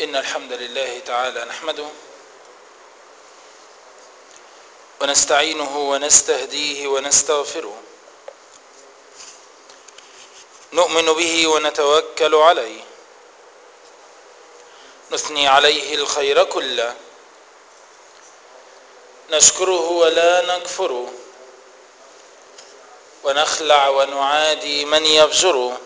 إن الحمد لله تعالى نحمده ونستعينه ونستهديه ونستغفره نؤمن به ونتوكل عليه نثني عليه الخير كله نشكره ولا نكفره ونخلع ونعادي من يفجره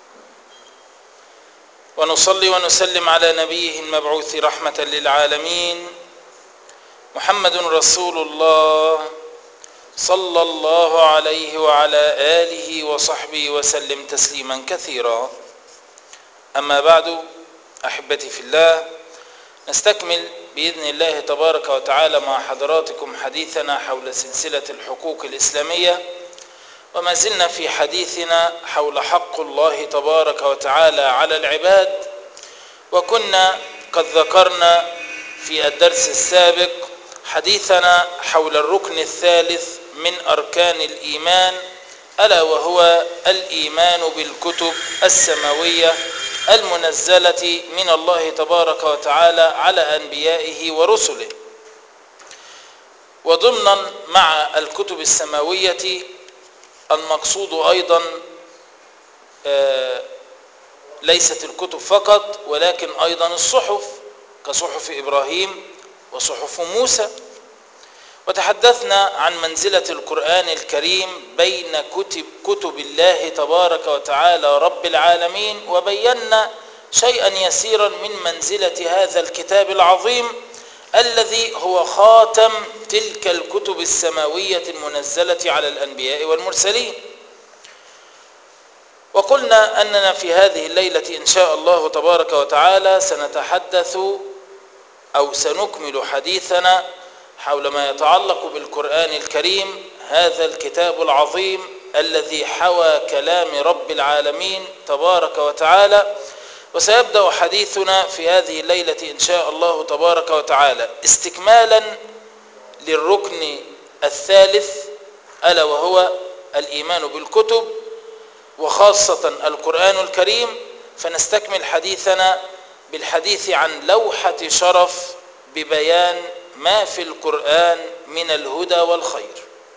ونصلي ونسلم على نبيه المبعوث رحمة للعالمين محمد رسول الله صلى الله عليه وعلى آله وصحبه وسلم تسليما كثيرا أما بعد أحبتي في الله نستكمل بإذن الله تبارك وتعالى مع حضراتكم حديثنا حول سلسلة الحقوق الإسلامية وما زلنا في حديثنا حول حق الله تبارك وتعالى على العباد وكنا قد ذكرنا في الدرس السابق حديثنا حول الركن الثالث من أركان الإيمان ألا وهو الإيمان بالكتب السماوية المنزلة من الله تبارك وتعالى على أنبيائه ورسله وضمنا مع الكتب السماوية المقصود أيضا ليست الكتب فقط ولكن أيضا الصحف كصحف إبراهيم وصحف موسى وتحدثنا عن منزلة القرآن الكريم بين كتب, كتب الله تبارك وتعالى رب العالمين وبينا شيئا يسيرا من منزلة هذا الكتاب العظيم الذي هو خاتم تلك الكتب السماوية المنزلة على الأنبياء والمرسلين وقلنا أننا في هذه الليلة إن شاء الله تبارك وتعالى سنتحدث أو سنكمل حديثنا حول ما يتعلق بالقرآن الكريم هذا الكتاب العظيم الذي حوى كلام رب العالمين تبارك وتعالى وسيبدأ حديثنا في هذه الليلة إن شاء الله تبارك وتعالى استكمالا للركن الثالث ألا وهو الإيمان بالكتب وخاصة القرآن الكريم فنستكمل حديثنا بالحديث عن لوحة شرف ببيان ما في القرآن من الهدى والخير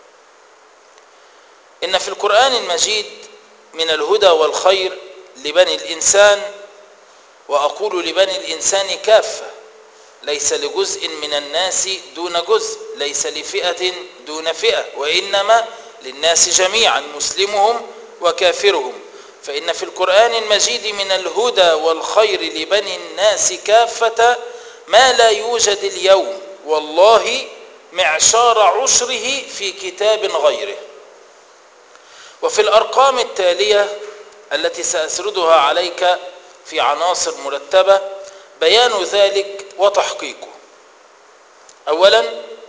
إن في القرآن المجيد من الهدى والخير لبني الإنسان وأقول لبني الإنسان كافة ليس لجزء من الناس دون جزء ليس لفئة دون فئة وإنما للناس جميعا مسلمهم وكافرهم فإن في القرآن المجيد من الهدى والخير لبني الناس كافة ما لا يوجد اليوم والله معشار عشره في كتاب غيره وفي الأرقام التالية التي سأسردها عليك في عناصر مرتبة بيان ذلك وتحقيقه أولا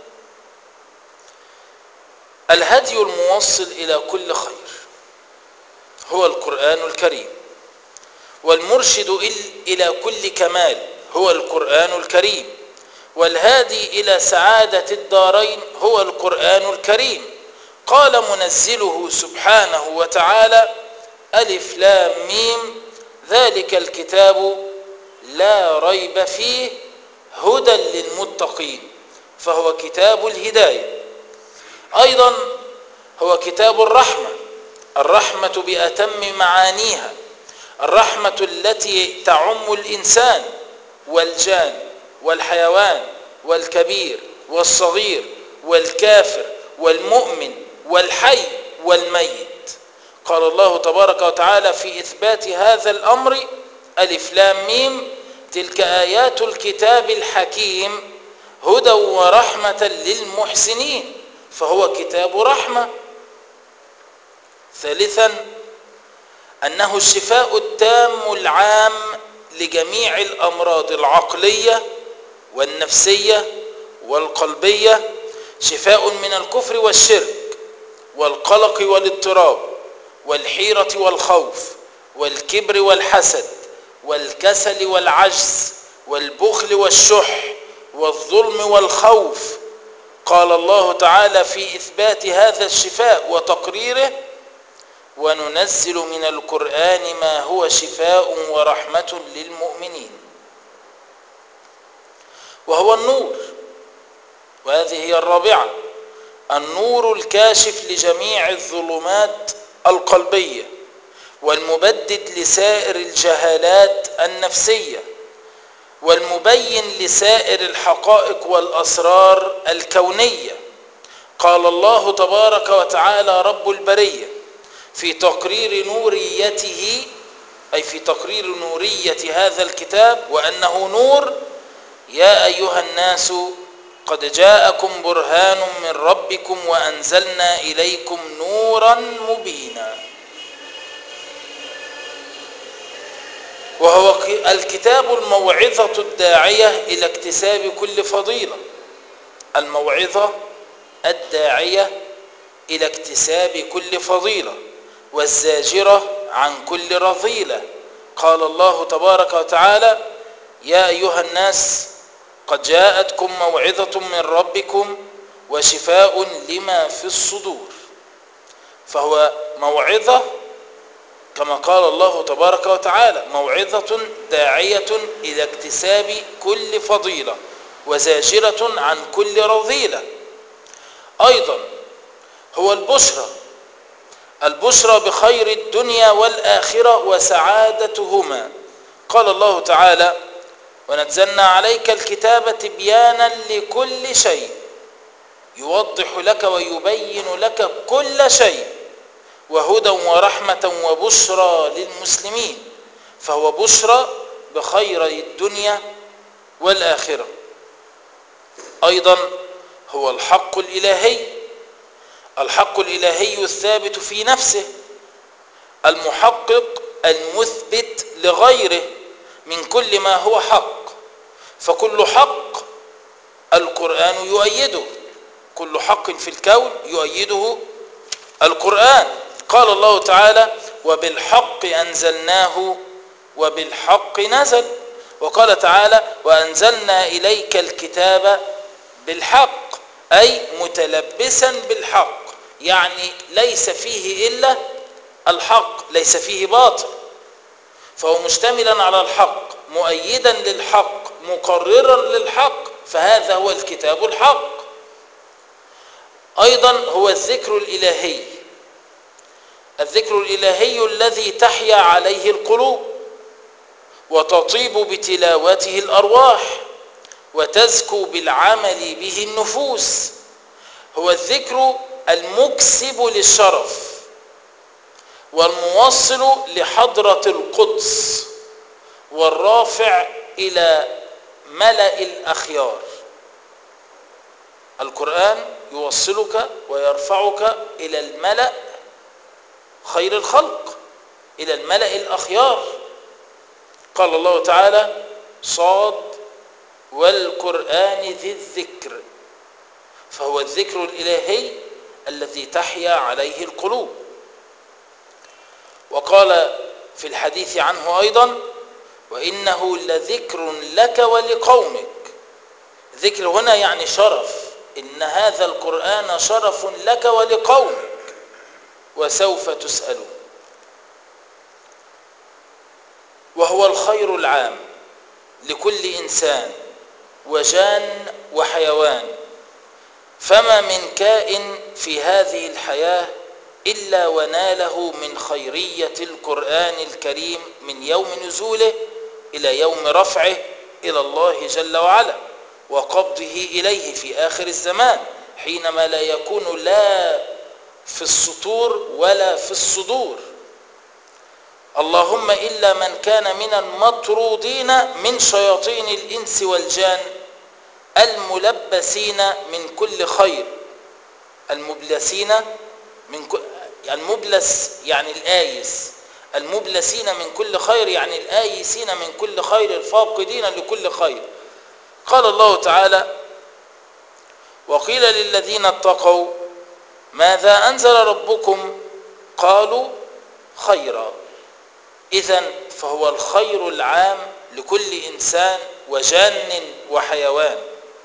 الهدي الموصل إلى كل خير هو القرآن الكريم والمرشد إلى كل كمال هو القرآن الكريم والهادي إلى سعادة الدارين هو القرآن الكريم قال منزله سبحانه وتعالى ألف لام ميم ذلك الكتاب لا ريب فيه هدى للمتقين فهو كتاب الهداية أيضا هو كتاب الرحمة الرحمة بأتم معانيها الرحمة التي تعم الإنسان والجان والحيوان والكبير والصغير والكافر والمؤمن والحي والميت قال الله تبارك وتعالى في إثبات هذا الأمر ألف لام ميم تلك آيات الكتاب الحكيم هدى ورحمة للمحسنين فهو كتاب رحمة ثالثا أنه الشفاء التام العام لجميع الأمراض العقلية والنفسية والقلبية شفاء من الكفر والشرك والقلق والاضطراب والحيرة والخوف والكبر والحسد والكسل والعجز والبخل والشح والظلم والخوف قال الله تعالى في إثبات هذا الشفاء وتقريره وننزل من القرآن ما هو شفاء ورحمة للمؤمنين وهو النور وهذه هي الرابعة النور الكاشف لجميع الظلمات القلبية والمبدد لسائر الجهالات النفسية والمبين لسائر الحقائق والأسرار الكونية قال الله تبارك وتعالى رب البرية في تقرير نوريته أي في تقرير نورية هذا الكتاب وأنه نور يا أيها الناس قد جاءكم برهان من ربكم وأنزلنا إليكم نورا مبينا وهو الكتاب الموعظة الداعية إلى اكتساب كل فضيلة الموعظة الداعية إلى اكتساب كل فضيلة والزاجرة عن كل رذيلة قال الله تبارك وتعالى يا أيها الناس قد جاءتكم موعظة من ربكم وشفاء لما في الصدور فهو موعظة كما قال الله تبارك وتعالى موعظة داعية إلى اكتساب كل فضيلة وزاجرة عن كل رذيلة أيضا هو البشرى البشرى بخير الدنيا والآخرة وسعادتهما قال الله تعالى ونزلنا عليك الكتاب تبيانا لكل شيء يوضح لك ويبين لك كل شيء وهدى ورحمة وبشرى للمسلمين فهو بشرى بخير الدنيا والآخرة أيضا هو الحق الإلهي الحق الإلهي الثابت في نفسه المحقق المثبت لغيره من كل ما هو حق فكل حق القرآن يؤيده كل حق في الكون يؤيده القرآن قال الله تعالى وبالحق أنزلناه وبالحق نزل وقال تعالى وأنزلنا إليك الكتاب بالحق أي متلبسا بالحق يعني ليس فيه إلا الحق ليس فيه باطل فهو مشتملا على الحق مؤيدا للحق مقررا للحق فهذا هو الكتاب الحق أيضا هو الذكر الإلهي الذكر الإلهي الذي تحيا عليه القلوب وتطيب بتلاوته الأرواح وتزكو بالعمل به النفوس هو الذكر المكسب للشرف والموصل لحضرة القدس والرافع إلى ملأ الأخيار القرآن يوصلك ويرفعك إلى الملأ خير الخلق إلى الملأ الأخيار قال الله تعالى صاد والقرآن ذي الذكر فهو الذكر الإلهي الذي تحيا عليه القلوب وقال في الحديث عنه أيضا وإنه لذكر لك ولقومك ذكر هنا يعني شرف إن هذا القرآن شرف لك ولقومك وسوف تسألون وهو الخير العام لكل إنسان وجان وحيوان فما من كائن في هذه الحياة إلا وناله من خيرية القرآن الكريم من يوم نزوله إلى يوم رفعه إلى الله جل وعلا وقبضه إليه في آخر الزمان حينما لا يكون لا في السطور ولا في الصدور اللهم إلا من كان من المطرودين من شياطين الإنس والجان الملبسين من كل خير المبلسين من كل المبلس يعني الآيس المبلسين من كل خير يعني الآيسين من كل خير الفاقدين لكل خير قال الله تعالى وقيل للذين اتقوا ماذا أنزل ربكم قالوا خيرا إذا فهو الخير العام لكل إنسان وجان وحيوان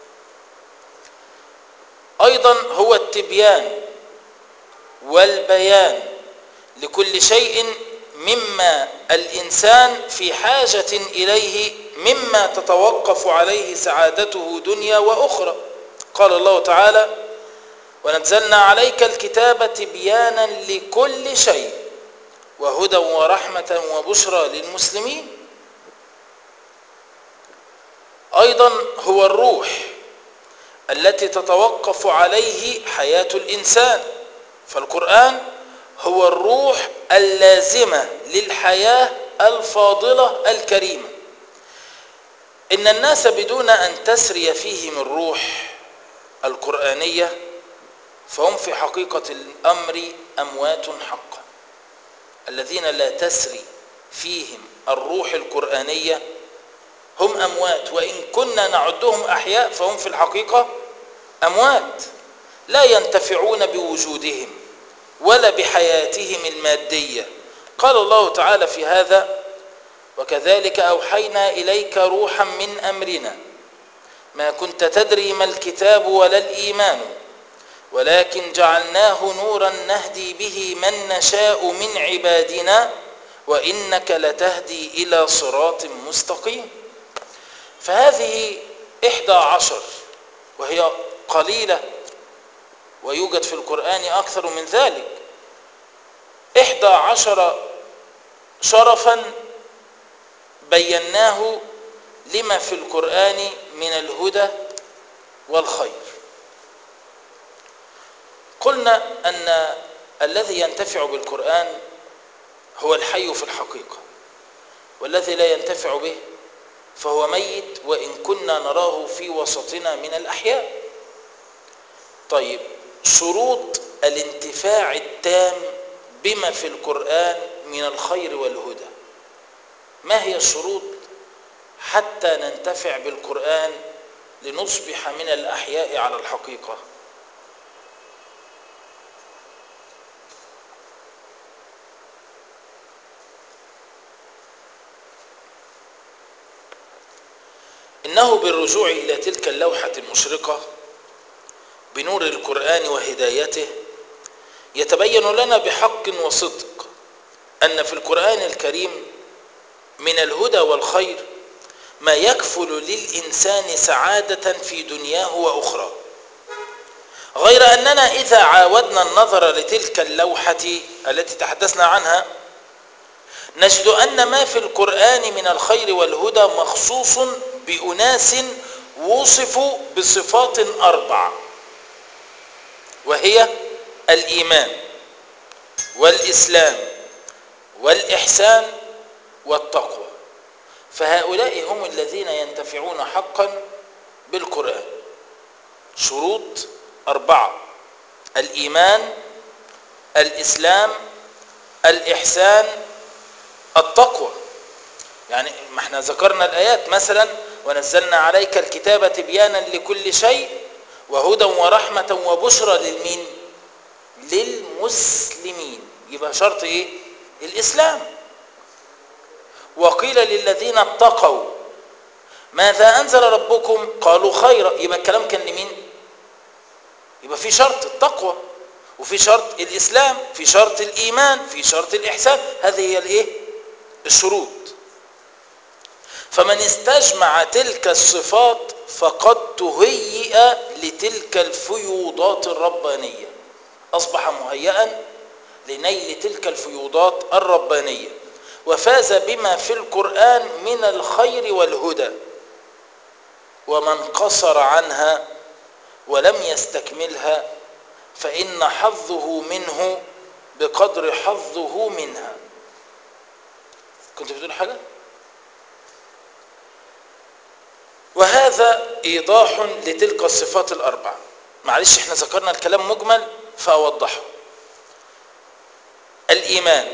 أيضا هو التبيان والبيان لكل شيء مما الإنسان في حاجة إليه مما تتوقف عليه سعادته دنيا وأخرى قال الله تعالى ونزلنا عليك الكتاب تبيانا لكل شيء وهدى ورحمة وبشرى للمسلمين أيضا هو الروح التي تتوقف عليه حياة الإنسان فالقرآن هو الروح اللازمة للحياة الفاضلة الكريمة إن الناس بدون أن تسري فيهم الروح القرآنية فهم في حقيقة الأمر أموات حقا الذين لا تسري فيهم الروح القرآنية هم أموات وإن كنا نعدهم أحياء فهم في الحقيقة أموات لا ينتفعون بوجودهم ولا بحياتهم المادية قال الله تعالى في هذا وكذلك أوحينا إليك روحا من أمرنا ما كنت تدري ما الكتاب ولا الإيمان ولكن جعلناه نورا نهدي به من نشاء من عبادنا وإنك لتهدي إلى صراط مستقيم فهذه إحدى عشر وهي قليلة ويوجد في القرآن أكثر من ذلك إحدى عشر شرفا بيناه لما في القرآن من الهدى والخير قلنا أن الذي ينتفع بالقرآن هو الحي في الحقيقة والذي لا ينتفع به فهو ميت وإن كنا نراه في وسطنا من الأحياء طيب شروط الانتفاع التام بما في القرآن من الخير والهدى ما هي الشروط حتى ننتفع بالقرآن لنصبح من الأحياء على الحقيقة إنه بالرجوع إلى تلك اللوحة المشرقة بنور القرآن وهدايته يتبين لنا بحق وصدق أن في القرآن الكريم من الهدى والخير ما يكفل للإنسان سعادة في دنياه وأخرى غير أننا إذا عاودنا النظر لتلك اللوحة التي تحدثنا عنها نجد أن ما في القرآن من الخير والهدى مخصوص بأناس وصفوا بصفات أربع وهي الإيمان والإسلام والإحسان والتقوى فهؤلاء هم الذين ينتفعون حقا بالقرآن شروط أربعة الإيمان الإسلام الإحسان التقوى يعني ما احنا ذكرنا الآيات مثلا ونزلنا عليك الكتاب تبيانا لكل شيء وهدى ورحمة وبشرى للمين للمسلمين يبقى شرط ايه الإسلام وقيل للذين اتقوا ماذا أنزل ربكم قالوا خيرا يبقى الكلام كان لمين يبقى في شرط التقوى وفي شرط الإسلام في شرط الإيمان في شرط الإحسان هذه هي الإيه الشروط فمن استجمع تلك الصفات فقد تهيئ لتلك الفيوضات الربانية أصبح مهيئا لنيل تلك الفيوضات الربانية وفاز بما في القرآن من الخير والهدى ومن قصر عنها ولم يستكملها فإن حظه منه بقدر حظه منها كنت بتقول حاجة؟ وهذا إيضاح لتلك الصفات الأربعة معلش احنا ذكرنا الكلام مجمل فأوضحه الإيمان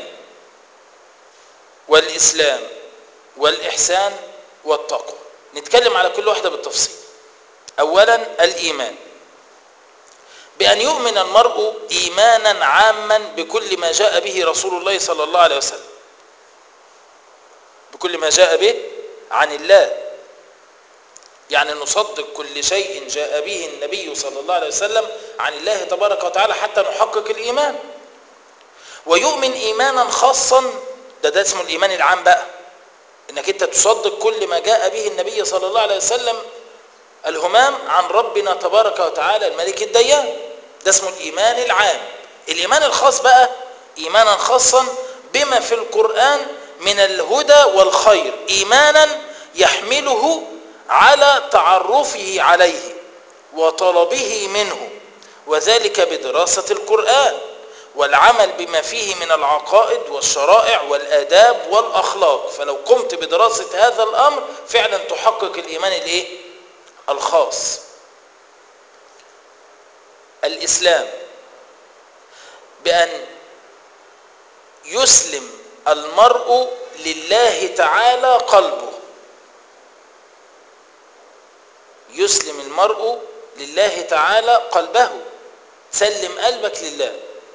والإسلام والإحسان والتقوى نتكلم على كل واحدة بالتفصيل أولا الإيمان بأن يؤمن المرء إيمانا عاما بكل ما جاء به رسول الله صلى الله عليه وسلم بكل ما جاء به عن الله يعني نصدق كل شيء جاء به النبي صلى الله عليه وسلم عن الله تبارك وتعالى حتى نحقق الإيمان ويؤمن إيمانا خاصا ده ده اسمه الإيمان العام بقى إن انك انت تصدق كل ما جاء به النبي صلى الله عليه وسلم الهمام عن ربنا تبارك وتعالى الملك الديان ده اسمه الايمان العام الايمان الخاص بقى ايمانا خاصا بما في القران من الهدى والخير ايمانا يحمله على تعرفه عليه وطلبه منه وذلك بدراسه القران والعمل بما فيه من العقائد والشرائع والآداب والأخلاق فلو قمت بدراسة هذا الأمر فعلا تحقق الإيمان الإيه؟ الخاص الإسلام بأن يسلم المرء لله تعالى قلبه يسلم المرء لله تعالى قلبه سلم قلبك لله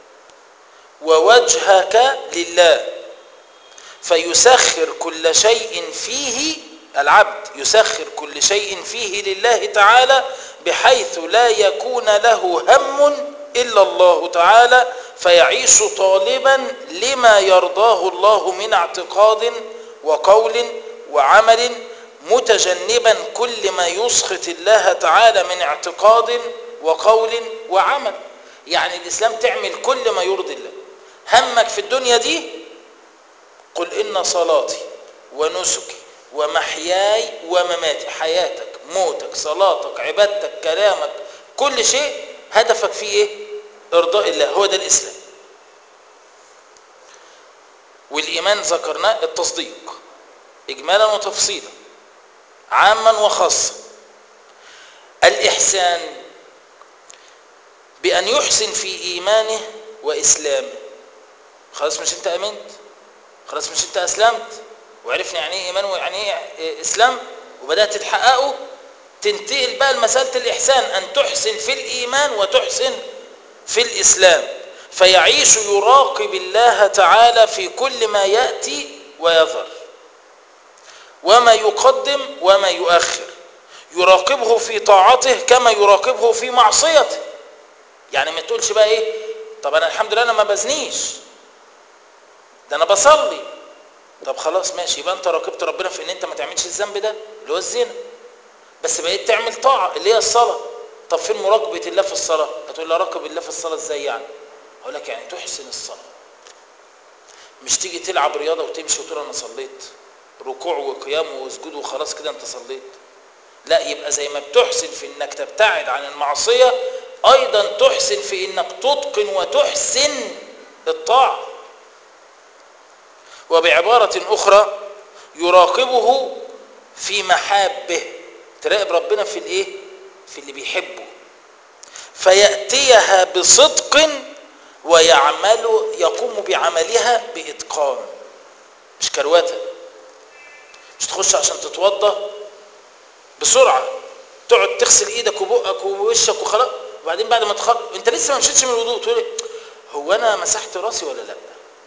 ووجهك لله فيسخر كل شيء فيه العبد يسخر كل شيء فيه لله تعالى بحيث لا يكون له هم إلا الله تعالى فيعيش طالبا لما يرضاه الله من اعتقاد وقول وعمل متجنبا كل ما يسخط الله تعالى من اعتقاد وقول وعمل يعني الإسلام تعمل كل ما يرضي الله همك في الدنيا دي قل إن صلاتي ونسكي ومحياي ومماتي حياتك موتك صلاتك عبادتك كلامك كل شيء هدفك فيه ايه ارضاء الله هو ده الاسلام والايمان ذكرناه التصديق اجمالا وتفصيلا عاما وخاصا الاحسان بان يحسن في ايمانه واسلامه خلاص مش انت امنت خلاص مش انت اسلمت وعرفنا يعني ايه ايمان ويعني ايه اسلام وبدات تحققه تنتقل بقى لمساله الاحسان ان تحسن في الايمان وتحسن في الاسلام فيعيش يراقب الله تعالى في كل ما ياتي ويظهر وما يقدم وما يؤخر يراقبه في طاعته كما يراقبه في معصيته يعني ما تقولش بقى ايه طب انا الحمد لله انا ما بزنيش ده انا بصلي طب خلاص ماشي يبقى انت راقبت ربنا في ان انت ما تعملش الذنب ده اللي هو الزنا بس بقيت تعمل طاعه اللي هي الصلاه طب فين مراقبه الله في الصلاه هتقول لي راقب الله في الصلاه ازاي يعني اقول لك يعني تحسن الصلاه مش تيجي تلعب رياضه وتمشي وتقول انا صليت ركوع وقيام وسجود وخلاص كده انت صليت لا يبقى زي ما بتحسن في انك تبتعد عن المعصيه ايضا تحسن في انك تتقن وتحسن الطاعه وبعبارة أخرى يراقبه في محابه تراقب ربنا في الايه في اللي بيحبه فيأتيها بصدق ويعمل يقوم بعملها بإتقان مش كرواتة مش تخش عشان تتوضى بسرعة تقعد تغسل ايدك وبقك ووشك وخلاص وبعدين بعد ما تخرج انت لسه ما مشيتش من الوضوء تقول هو انا مسحت راسي ولا لا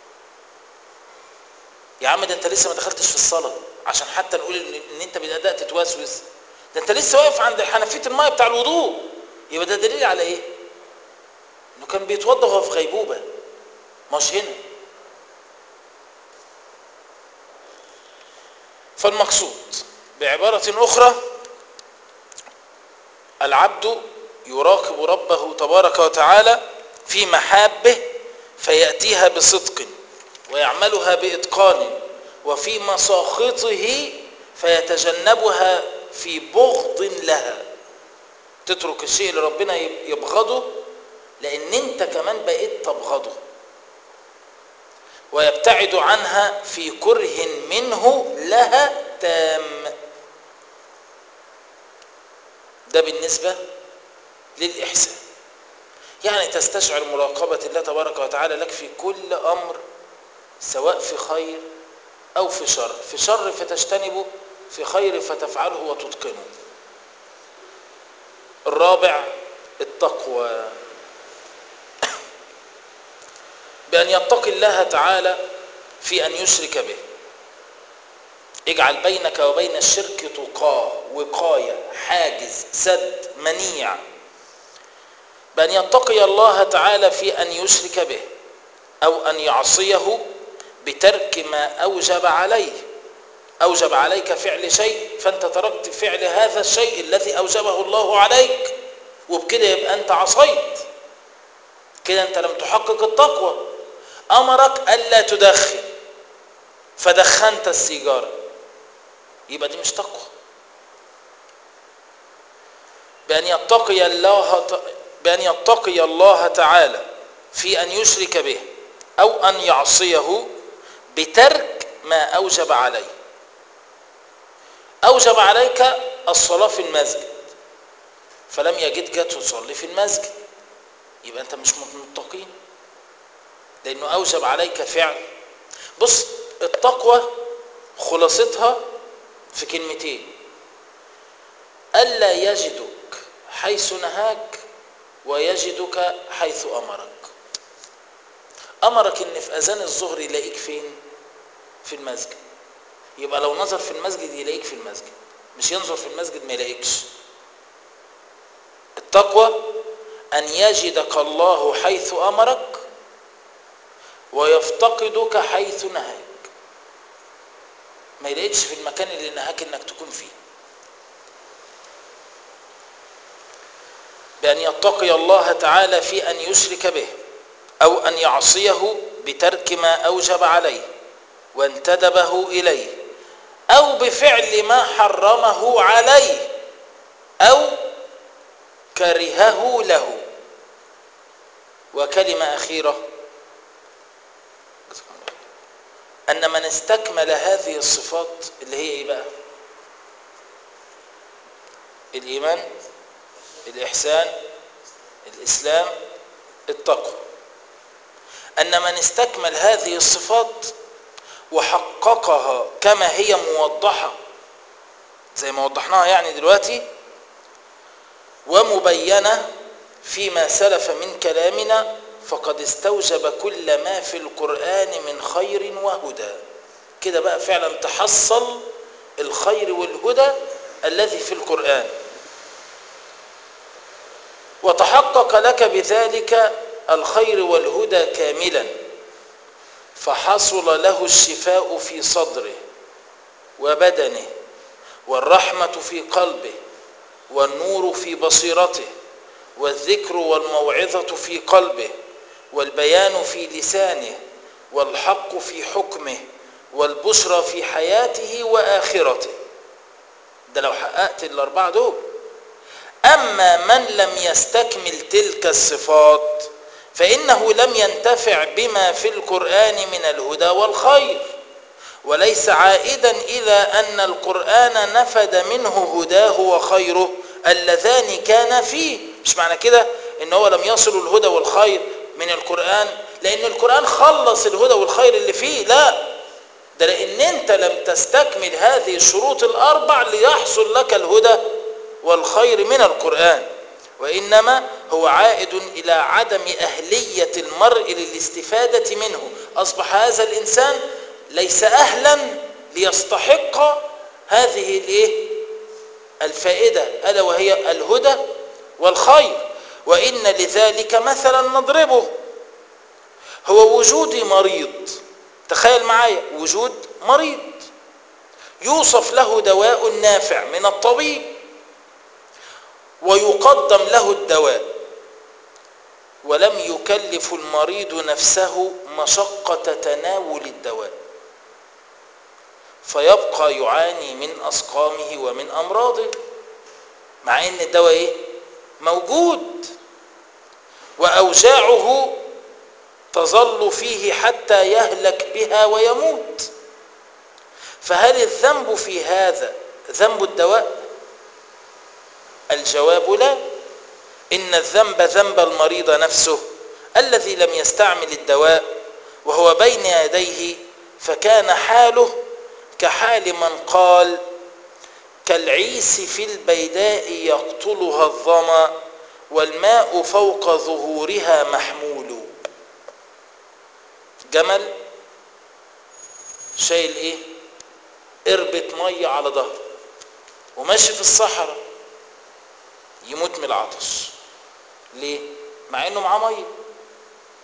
يا عم ده انت لسه ما دخلتش في الصلاه عشان حتى نقول ان, إن انت بدات تتوسوس ده انت لسه واقف عند حنفيه الماء بتاع الوضوء يبقى ده دليل على ايه انه كان بيتوضا وهو في غيبوبه مش هنا فالمقصود بعباره اخرى العبد يراقب ربه تبارك وتعالى في محابه فياتيها بصدق ويعملها بإتقان وفي مساخطه فيتجنبها في بغض لها تترك الشيء اللي ربنا يبغضه لأن أنت كمان بقيت تبغضه ويبتعد عنها في كره منه لها تام ده بالنسبة للإحسان يعني تستشعر مراقبة الله تبارك وتعالى لك في كل أمر سواء في خير أو في شر في شر فتجتنبه في خير فتفعله وتتقنه الرابع التقوى بأن يتقي الله تعالى في أن يشرك به اجعل بينك وبين الشرك تقاه وقاية حاجز سد منيع بأن يتقي الله تعالى في أن يشرك به أو أن يعصيه بترك ما أوجب عليه أوجب عليك فعل شيء فأنت تركت فعل هذا الشيء الذي أوجبه الله عليك وبكده يبقى أنت عصيت كده أنت لم تحقق التقوى أمرك ألا تدخن فدخنت السيجارة يبقى دي مش تقوى بأن يتقي الله بأن يتقي الله تعالى في أن يشرك به أو أن يعصيه بترك ما أوجب عليه أوجب عليك الصلاة في المسجد فلم يجدك تصلي في المسجد يبقى أنت مش متقين لأنه أوجب عليك فعل بص التقوى خلاصتها في كلمتين ألا يجدك حيث نهاك ويجدك حيث أمرك أمرك إن في أذان الظهر يلاقيك فين في المسجد يبقى لو نظر في المسجد يلاقيك في المسجد مش ينظر في المسجد ما يلاقيكش التقوى أن يجدك الله حيث أمرك ويفتقدك حيث نهاك ما يلاقيكش في المكان اللي نهاك انك تكون فيه بأن يتقي الله تعالى في أن يشرك به أو أن يعصيه بترك ما أوجب عليه وانتدبه إليه أو بفعل ما حرمه عليه أو كرهه له وكلمة أخيرة أن من استكمل هذه الصفات اللي هي إيه بقى الإيمان الإحسان الإسلام التقوى أن من استكمل هذه الصفات وحققها كما هي موضحة زي ما وضحناها يعني دلوقتي ومبينة فيما سلف من كلامنا فقد استوجب كل ما في القرآن من خير وهدى كده بقى فعلا تحصل الخير والهدى الذي في القرآن وتحقق لك بذلك الخير والهدى كاملا فحصل له الشفاء في صدره وبدنه والرحمة في قلبه والنور في بصيرته والذكر والموعظة في قلبه والبيان في لسانه والحق في حكمه والبشرى في حياته وآخرته ده لو حققت الأربعة دول أما من لم يستكمل تلك الصفات فإنه لم ينتفع بما في القرآن من الهدى والخير وليس عائدا إلى أن القرآن نفد منه هداه وخيره اللذان كان فيه مش معنى كده ان هو لم يصل الهدى والخير من القرآن لأن القرآن خلص الهدى والخير اللي فيه لا ده لأن أنت لم تستكمل هذه الشروط الأربع ليحصل لك الهدى والخير من القرآن وإنما هو عائد إلى عدم أهلية المرء للاستفادة منه أصبح هذا الإنسان ليس أهلا ليستحق هذه الإيه؟ الفائدة ألا وهي الهدى والخير وإن لذلك مثلا نضربه هو وجود مريض تخيل معايا وجود مريض يوصف له دواء نافع من الطبيب ويقدم له الدواء ولم يكلف المريض نفسه مشقة تناول الدواء فيبقى يعاني من أسقامه ومن أمراضه مع أن الدواء إيه؟ موجود وأوجاعه تظل فيه حتى يهلك بها ويموت فهل الذنب في هذا ذنب الدواء الجواب لا إن الذنب ذنب المريض نفسه الذي لم يستعمل الدواء وهو بين يديه فكان حاله كحال من قال كالعيس في البيداء يقتلها الظما والماء فوق ظهورها محمول جمل شايل ايه قربة مية على ظهره وماشي في الصحراء يموت من العطش ليه مع انه معاه ميه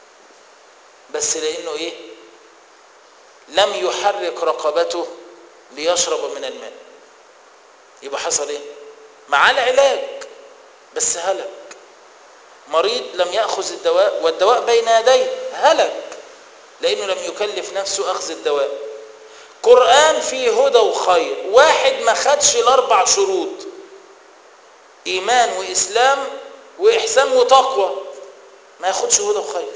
بس لانه ايه لم يحرك رقبته ليشرب من الماء يبقى حصل ايه معاه العلاج بس هلك مريض لم يأخذ الدواء والدواء بين يديه هلك لأنه لم يكلف نفسه أخذ الدواء قرآن فيه هدى وخير واحد ما خدش الأربع شروط إيمان وإسلام وإحسان وتقوى ما ياخدش هدى وخير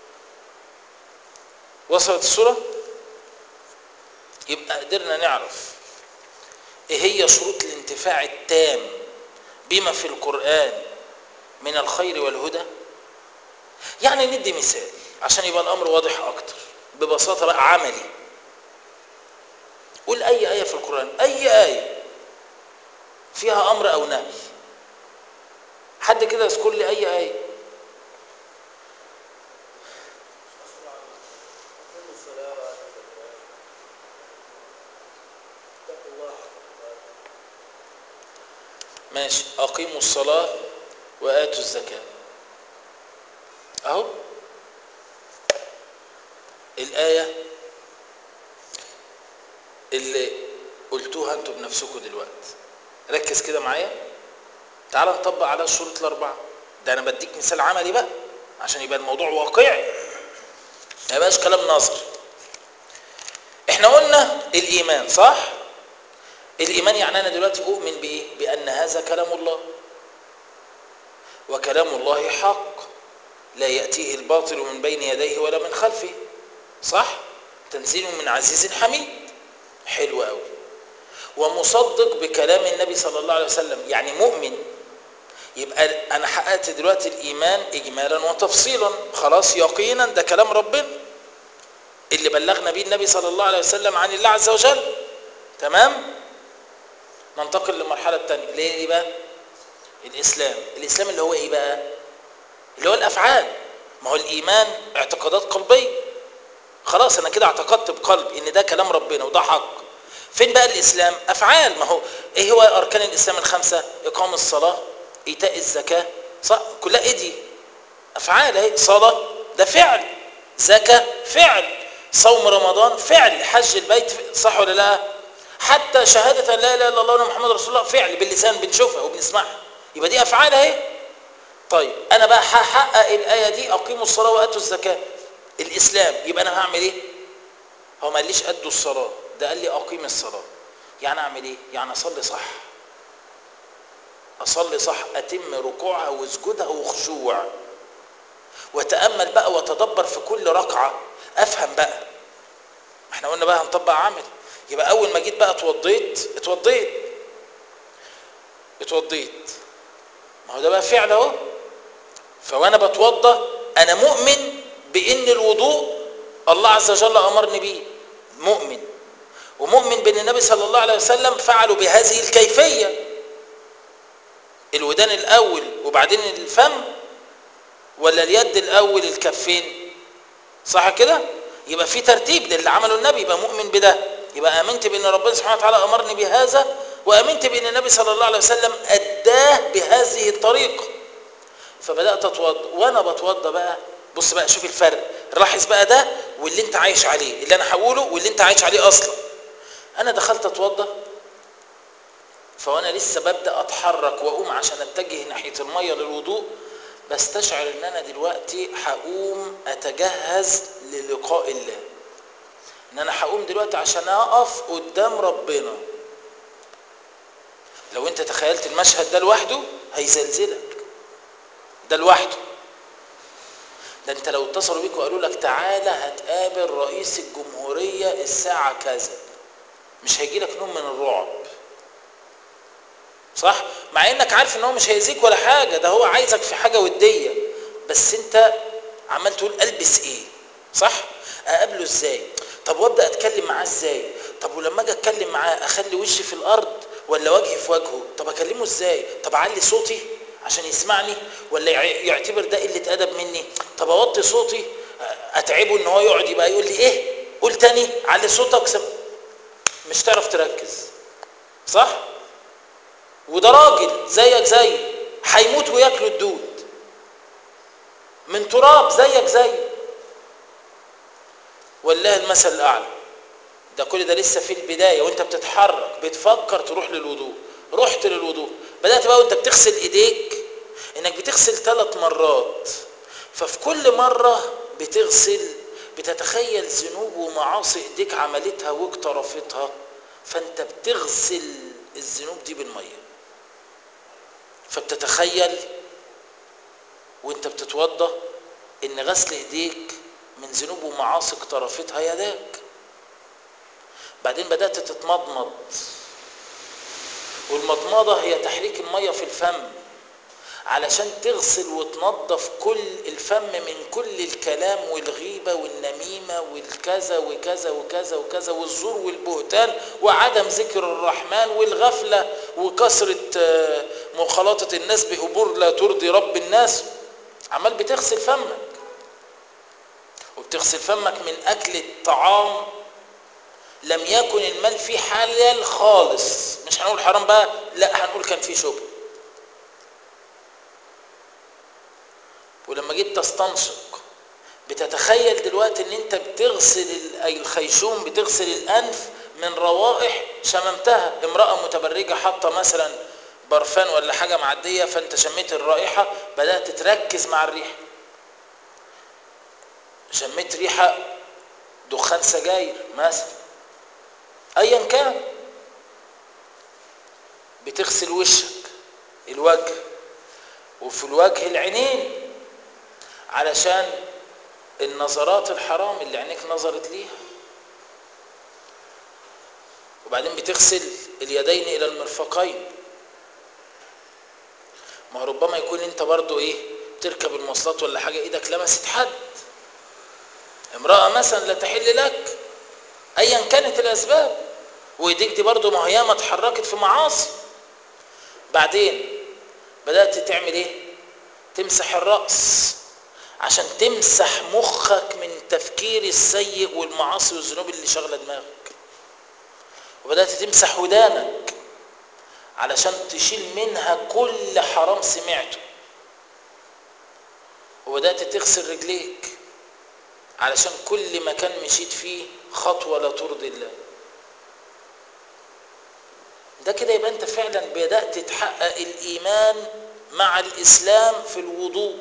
وصلت الصورة يبقى قدرنا نعرف ايه هي شروط الانتفاع التام بما في القرآن من الخير والهدى يعني ندي مثال عشان يبقى الأمر واضح أكتر ببساطة بقى عملي قول أي آية في القرآن أي آية فيها أمر أو نهي حد كده يذكر لي أي آية ماشي أقيموا الصلاة وآتوا الزكاة أهو الآية اللي قلتوها انتوا بنفسكم دلوقتي ركز كده معايا تعال نطبق على الشروط الأربعة ده أنا بديك مثال عملي بقى عشان يبقى الموضوع واقعي ما يبقاش كلام نظري احنا قلنا الإيمان صح؟ الإيمان يعني أنا دلوقتي أؤمن بإيه؟ بأن هذا كلام الله وكلام الله حق لا يأتيه الباطل من بين يديه ولا من خلفه صح؟ تنزيل من عزيز حميد حلو قوي ومصدق بكلام النبي صلى الله عليه وسلم يعني مؤمن يبقى أنا حققت دلوقتي الإيمان إجمالا وتفصيلا خلاص يقينا ده كلام ربنا اللي بلغنا به النبي صلى الله عليه وسلم عن الله عز وجل تمام؟ ننتقل للمرحلة الثانية اللي هي ايه بقى الإسلام الإسلام اللي هو ايه بقى اللي هو الأفعال ما هو الإيمان اعتقادات قلبية خلاص أنا كده اعتقدت بقلب إن ده كلام ربنا وده حق فين بقى الإسلام أفعال ما هو ايه هو أركان الإسلام الخمسة إقام الصلاة إيتاء الزكاة صح كلها ايه دي أفعال اهي صلاة ده فعل زكاة فعل صوم رمضان فعل حج البيت صح ولا لا حتى شهادة لا إله إلا الله وأن محمد رسول الله فعل باللسان بنشوفها وبنسمعها يبقى دي أفعال أهي طيب أنا بقى هحقق الآية دي أقيموا الصلاة وآتوا الزكاة الإسلام يبقى أنا هعمل إيه؟ هو ما قاليش أدوا الصلاة ده قال لي أقيم الصلاة يعني أعمل إيه؟ يعني أصلي صح أصلي صح أتم ركوعها وسجودها وخشوع وتأمل بقى وتدبر في كل ركعة أفهم بقى احنا قلنا بقى هنطبق عمل يبقى اول ما جيت بقى اتوضيت اتوضيت اتوضيت ما هو ده بقى فعل اهو فوانا بتوضى انا مؤمن بان الوضوء الله عز وجل امرني بيه مؤمن ومؤمن بان النبي صلى الله عليه وسلم فعلوا بهذه الكيفيه الودان الاول وبعدين الفم ولا اليد الاول الكفين صح كده يبقى في ترتيب ده اللي عمله النبي يبقى مؤمن بده يبقى امنت بان ربنا سبحانه وتعالى امرني بهذا وامنت بان النبي صلى الله عليه وسلم اداه بهذه الطريقه فبدات اتوضا وانا بتوضا بقى بص بقى شوف الفرق لاحظ بقى ده واللي انت عايش عليه اللي انا هقوله واللي انت عايش عليه اصلا انا دخلت اتوضا فوانا لسه ببدا اتحرك واقوم عشان اتجه ناحيه الميه للوضوء بستشعر ان انا دلوقتي هقوم اتجهز للقاء الله ان انا هقوم دلوقتي عشان اقف قدام ربنا لو انت تخيلت المشهد ده لوحده هيزلزلك ده لوحده ده انت لو اتصلوا بيك وقالوا لك تعالى هتقابل رئيس الجمهورية الساعة كذا مش هيجي لك نوم من الرعب صح مع انك عارف ان هو مش هيأذيك ولا حاجة ده هو عايزك في حاجة ودية بس انت عمال تقول البس ايه صح اقابله ازاي طب وابدا اتكلم معاه ازاي طب ولما اجي اتكلم معاه اخلي وشي في الارض ولا وجهي في وجهه طب اكلمه ازاي طب اعلي صوتي عشان يسمعني ولا يعتبر ده قله ادب مني طب اوطي صوتي اتعبه ان هو يقعد يبقى يقول لي ايه قول تاني علي صوتك سم... مش تعرف تركز صح وده راجل زيك زي هيموت وياكله الدود من تراب زيك زي والله المثل الاعلى ده كل ده لسه في البدايه وانت بتتحرك بتفكر تروح للوضوء رحت للوضوء بدات بقى وانت بتغسل ايديك انك بتغسل ثلاث مرات ففي كل مره بتغسل بتتخيل ذنوب ومعاصي ايديك عملتها واقترفتها فانت بتغسل الذنوب دي بالميه فبتتخيل وانت بتتوضا ان غسل ايديك من ذنوب ومعاصي اقترفتها يداك بعدين بدات تتمضمض والمضمضه هي تحريك الميه في الفم علشان تغسل وتنظف كل الفم من كل الكلام والغيبة والنميمة والكذا وكذا وكذا وكذا والزور والبهتان وعدم ذكر الرحمن والغفلة وكثرة مخالطة الناس بأمور لا ترضي رب الناس عمال بتغسل فمك وبتغسل فمك من أكل الطعام لم يكن المال فيه حلال خالص مش هنقول حرام بقى لا هنقول كان فيه شبه ولما جيت تستنشق بتتخيل دلوقتي ان انت بتغسل الخيشوم بتغسل الانف من روائح شممتها امرأة متبرجة حاطة مثلا برفان ولا حاجة معدية فانت شميت الرائحة بدأت تركز مع الريحة شميت ريحة دخان سجاير مثلا ايا كان بتغسل وشك الوجه وفي الوجه العينين علشان النظرات الحرام اللي عينيك نظرت ليها وبعدين بتغسل اليدين الى المرفقين ما ربما يكون انت برضو ايه تركب المواصلات ولا حاجه ايدك لمست حد امراه مثلا لا تحل لك ايا كانت الاسباب وايديك دي برضو ما هي ما اتحركت في معاصي بعدين بدات تعمل ايه تمسح الراس عشان تمسح مخك من التفكير السيء والمعاصي والذنوب اللي شغله دماغك وبدات تمسح ودانك علشان تشيل منها كل حرام سمعته وبدات تغسل رجليك علشان كل مكان مشيت فيه خطوه لا ترضي الله ده كده يبقى انت فعلا بدات تحقق الايمان مع الاسلام في الوضوء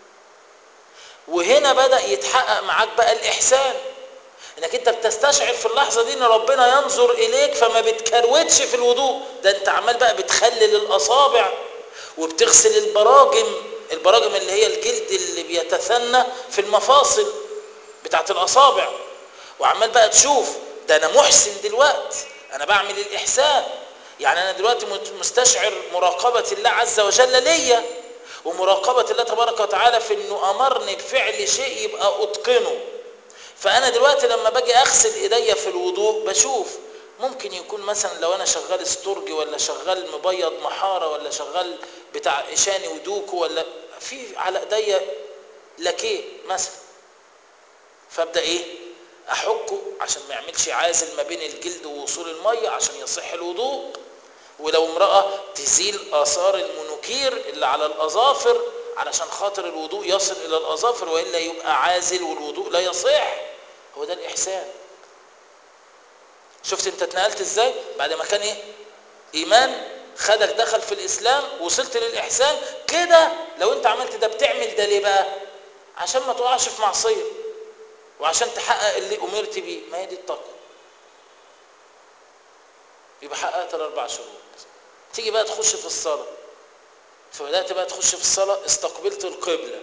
وهنا بدا يتحقق معاك بقى الاحسان انك انت بتستشعر في اللحظه دي ان ربنا ينظر اليك فما بتكروتش في الوضوء ده انت عمال بقى بتخلل الاصابع وبتغسل البراجم البراجم اللي هي الجلد اللي بيتثنى في المفاصل بتاعت الاصابع وعمال بقى تشوف ده انا محسن دلوقتي انا بعمل الاحسان يعني انا دلوقتي مستشعر مراقبه الله عز وجل ليا ومراقبه الله تبارك وتعالى في انه امرني بفعل شيء يبقى اتقنه فانا دلوقتي لما باجي اغسل ايديا في الوضوء بشوف ممكن يكون مثلا لو انا شغال استرجي ولا شغال مبيض محاره ولا شغال بتاع اشاني ودوكو ولا في على ايديا لاكيه مثلا فابدا ايه احكه عشان ما يعملش عازل ما بين الجلد ووصول الميه عشان يصح الوضوء ولو امراه تزيل اثار المنوكير اللي على الاظافر علشان خاطر الوضوء يصل الى الاظافر والا يبقى عازل والوضوء لا يصح هو ده الاحسان شفت انت اتنقلت ازاي بعد ما كان ايه ايمان خدك دخل في الاسلام وصلت للاحسان كده لو انت عملت ده بتعمل ده ليه بقى عشان ما تقعش في معصيه وعشان تحقق اللي امرت بيه ما هي دي التقوى يبقى حققت الاربع شروط تيجي بقى تخش في الصلاه فبدات بقى تخش في الصلاه استقبلت القبله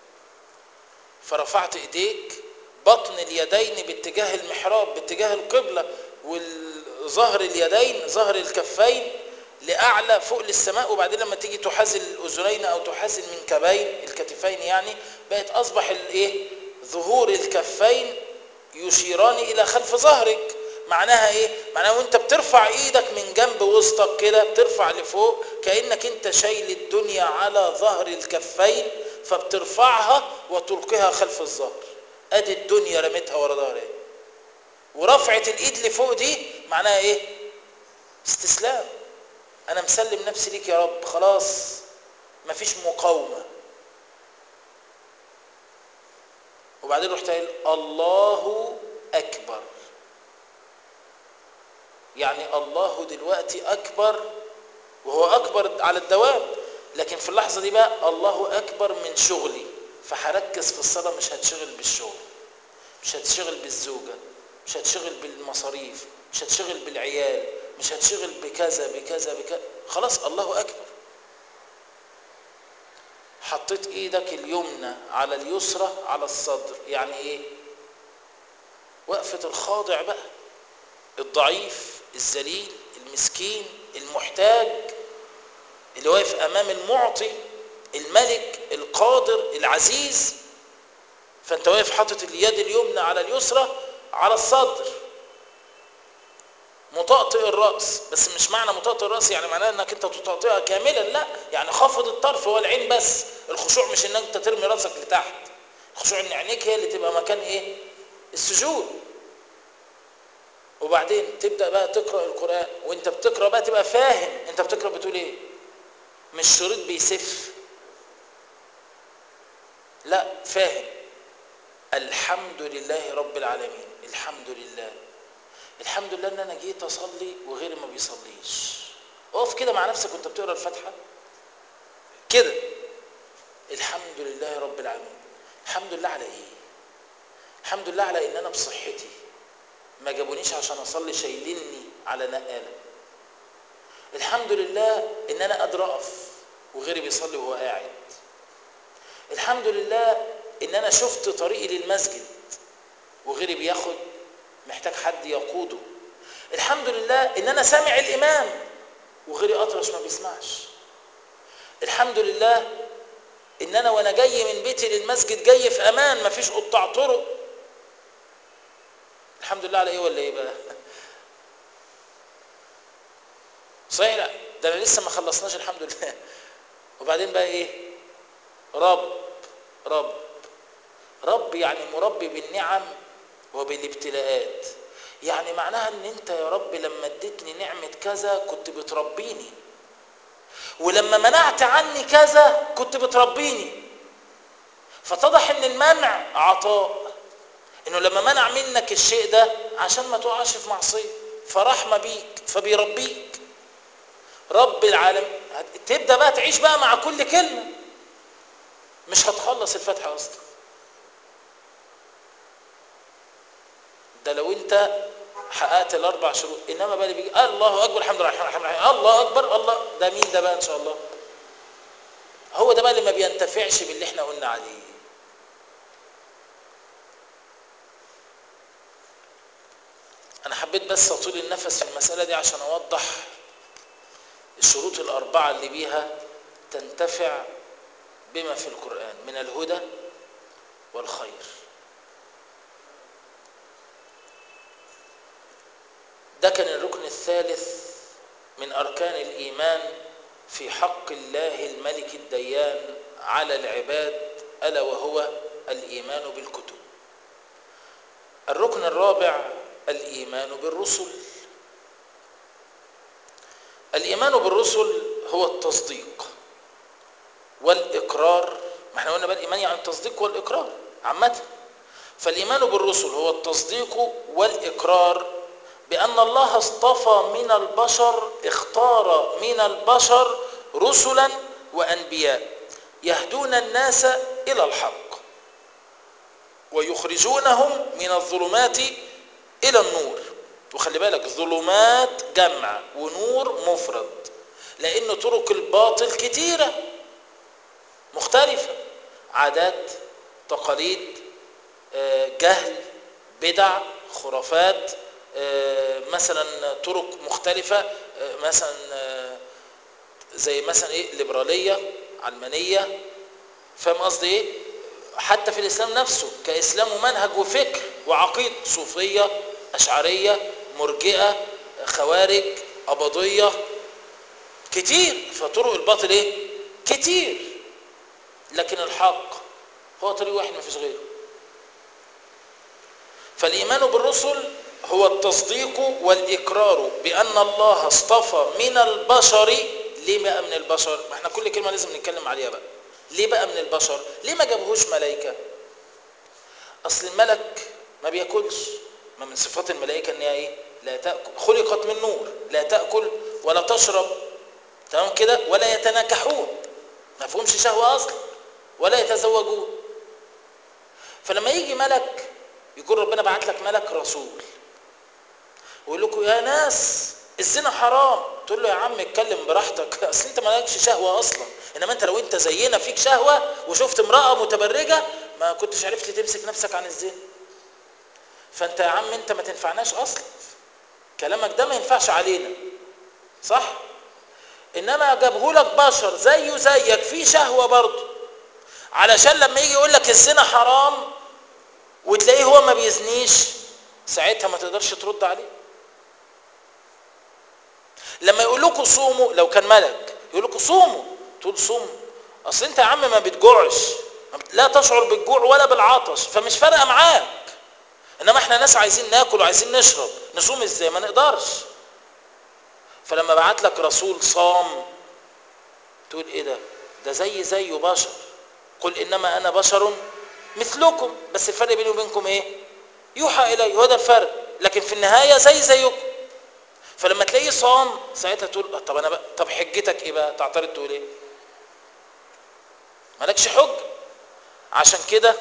فرفعت ايديك بطن اليدين باتجاه المحراب باتجاه القبله والظهر اليدين ظهر الكفين لاعلى فوق للسماء وبعدين لما تيجي تحاذي الاذنين او تحاذي المنكبين الكتفين يعني بقت اصبح الايه ظهور الكفين يشيران الى خلف ظهرك معناها ايه معناها وانت بترفع ايدك من جنب وسطك كده بترفع لفوق كانك انت شايل الدنيا على ظهر الكفين فبترفعها وتلقيها خلف الظهر ادي الدنيا رميتها ورا ظهرها ورفعه الايد لفوق دي معناها ايه استسلام انا مسلم نفسي ليك يا رب خلاص مفيش مقاومه وبعدين رحت قايل الله اكبر يعني الله دلوقتي اكبر وهو اكبر على الدوام لكن في اللحظه دي بقى الله اكبر من شغلي فهركز في الصلاه مش هتشغل بالشغل مش هتشغل بالزوجه مش هتشغل بالمصاريف مش هتشغل بالعيال مش هتشغل بكذا بكذا بكذا خلاص الله اكبر حطيت ايدك اليمنى على اليسرى على الصدر يعني ايه وقفه الخاضع بقى الضعيف الذليل المسكين المحتاج اللي واقف امام المعطي الملك القادر العزيز فانت واقف حاطط اليد اليمنى على اليسرى على الصدر مطأطئ الرأس بس مش معنى مطأطئ الرأس يعني معناه انك انت تطأطئها كاملا لا يعني خفض الطرف هو العين بس الخشوع مش انك انت ترمي راسك لتحت الخشوع ان عينيك هي اللي تبقى مكان ايه السجود وبعدين تبدأ بقى تقرأ القرآن وانت بتقرأ بقى تبقى فاهم انت بتقرأ بتقول ايه مش شريط بيسف لا فاهم الحمد لله رب العالمين الحمد لله الحمد لله ان انا جيت اصلي وغيري ما بيصليش اقف كده مع نفسك وانت بتقرا الفاتحه كده الحمد لله رب العالمين الحمد لله على ايه الحمد لله على ان انا بصحتي ما جابونيش عشان اصلي شايليني على نقاله الحمد لله ان انا قادر اقف وغيري بيصلي وهو قاعد الحمد لله ان انا شفت طريقي للمسجد وغيري بياخد محتاج حد يقوده الحمد لله ان انا سامع الامام وغيري اطرش ما بيسمعش الحمد لله ان انا وانا جاي من بيتي للمسجد جاي في امان ما فيش قطاع طرق الحمد لله على ايه ولا ايه بقى صحيح لا ده انا لسه ما خلصناش الحمد لله وبعدين بقى ايه رب رب رب يعني مربي بالنعم وبالابتلاءات يعني معناها ان انت يا رب لما اديتني نعمة كذا كنت بتربيني ولما منعت عني كذا كنت بتربيني فتضح ان المنع عطاء انه لما منع منك الشيء ده عشان ما تقعش في معصية فرحمة بيك فبيربيك رب العالم تبدأ بقى تعيش بقى مع كل كلمة مش هتخلص الفتحة اصلا ده لو انت حققت الاربع شروط انما بقى اللي بيجي الله اكبر الحمد لله الحمد لله الله اكبر الله ده مين ده بقى ان شاء الله هو ده بقى اللي ما بينتفعش باللي احنا قلنا عليه انا حبيت بس اطول النفس في المسألة دي عشان اوضح الشروط الاربعة اللي بيها تنتفع بما في القرآن من الهدى والخير ده كان الركن الثالث من أركان الإيمان في حق الله الملك الديان على العباد ألا وهو الإيمان بالكتب الركن الرابع الإيمان بالرسل الإيمان بالرسل هو التصديق والإقرار ما احنا قلنا بقى الإيمان يعني التصديق والإقرار عامة فالإيمان بالرسل هو التصديق والإقرار بأن الله اصطفى من البشر اختار من البشر رسلا وأنبياء يهدون الناس إلى الحق ويخرجونهم من الظلمات إلى النور وخلي بالك ظلمات جمع ونور مفرد لأن طرق الباطل كتيرة مختلفة عادات تقاليد جهل بدع خرافات مثلا طرق مختلفة مثلا زي مثلا ايه ليبرالية علمانية فاهم قصدي ايه حتى في الاسلام نفسه كاسلام ومنهج وفكر وعقيد صوفية اشعرية مرجئة خوارج قبضية كتير فطرق الباطل ايه كتير لكن الحق هو طريق واحد ما فيش غيره فالايمان بالرسل هو التصديق والإقرار بأن الله اصطفى من البشر ليه بقى من البشر ما احنا كل كلمة لازم نتكلم عليها بقى ليه بقى من البشر ليه ما جابوهوش ملائكة اصل الملك ما بياكلش ما من صفات الملائكة ان هي ايه لا تأكل خلقت من نور لا تأكل ولا تشرب تمام كده ولا يتناكحون ما فيهمش شهوة أصلا ولا يتزوجون فلما يجي ملك يكون ربنا بعت لك ملك رسول ويقول لكم يا ناس الزنا حرام تقول له يا عم اتكلم براحتك اصل انت مالكش شهوه اصلا انما انت لو انت زينا فيك شهوه وشفت امراه متبرجه ما كنتش عرفت تمسك نفسك عن الزنا فانت يا عم انت ما تنفعناش اصلا كلامك ده ما ينفعش علينا صح انما جابه لك بشر زيه زيك في شهوه برضه علشان لما يجي يقول لك الزنا حرام وتلاقيه هو ما بيزنيش ساعتها ما تقدرش ترد عليه لما يقول لكم صوموا لو كان ملك يقول لكم صوموا تقول صوموا اصل انت يا عم ما بتجوعش لا تشعر بالجوع ولا بالعطش فمش فارقه معاك انما احنا ناس عايزين ناكل وعايزين نشرب نصوم ازاي ما نقدرش فلما بعت لك رسول صام تقول ايه ده ده زي زيه بشر قل انما انا بشر مثلكم بس الفرق بيني وبينكم ايه يوحى الي هو ده الفرق لكن في النهايه زي زيكم فلما تلاقيه صام ساعتها تقول طب انا بقى طب حجتك ايه بقى تعترض تقول ايه مالكش حج عشان كده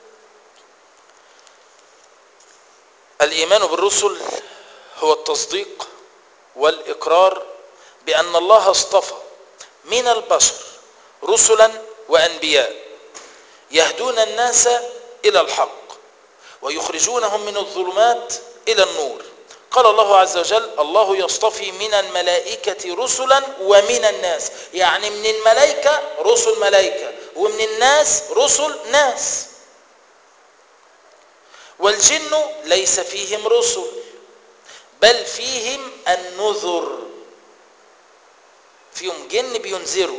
الايمان بالرسل هو التصديق والاقرار بان الله اصطفى من البشر رسلا وانبياء يهدون الناس الى الحق ويخرجونهم من الظلمات الى النور قال الله عز وجل الله يصطفي من الملائكة رسلا ومن الناس يعني من الملائكة رسل ملائكة ومن الناس رسل ناس والجن ليس فيهم رسل بل فيهم النذر فيهم جن بينذروا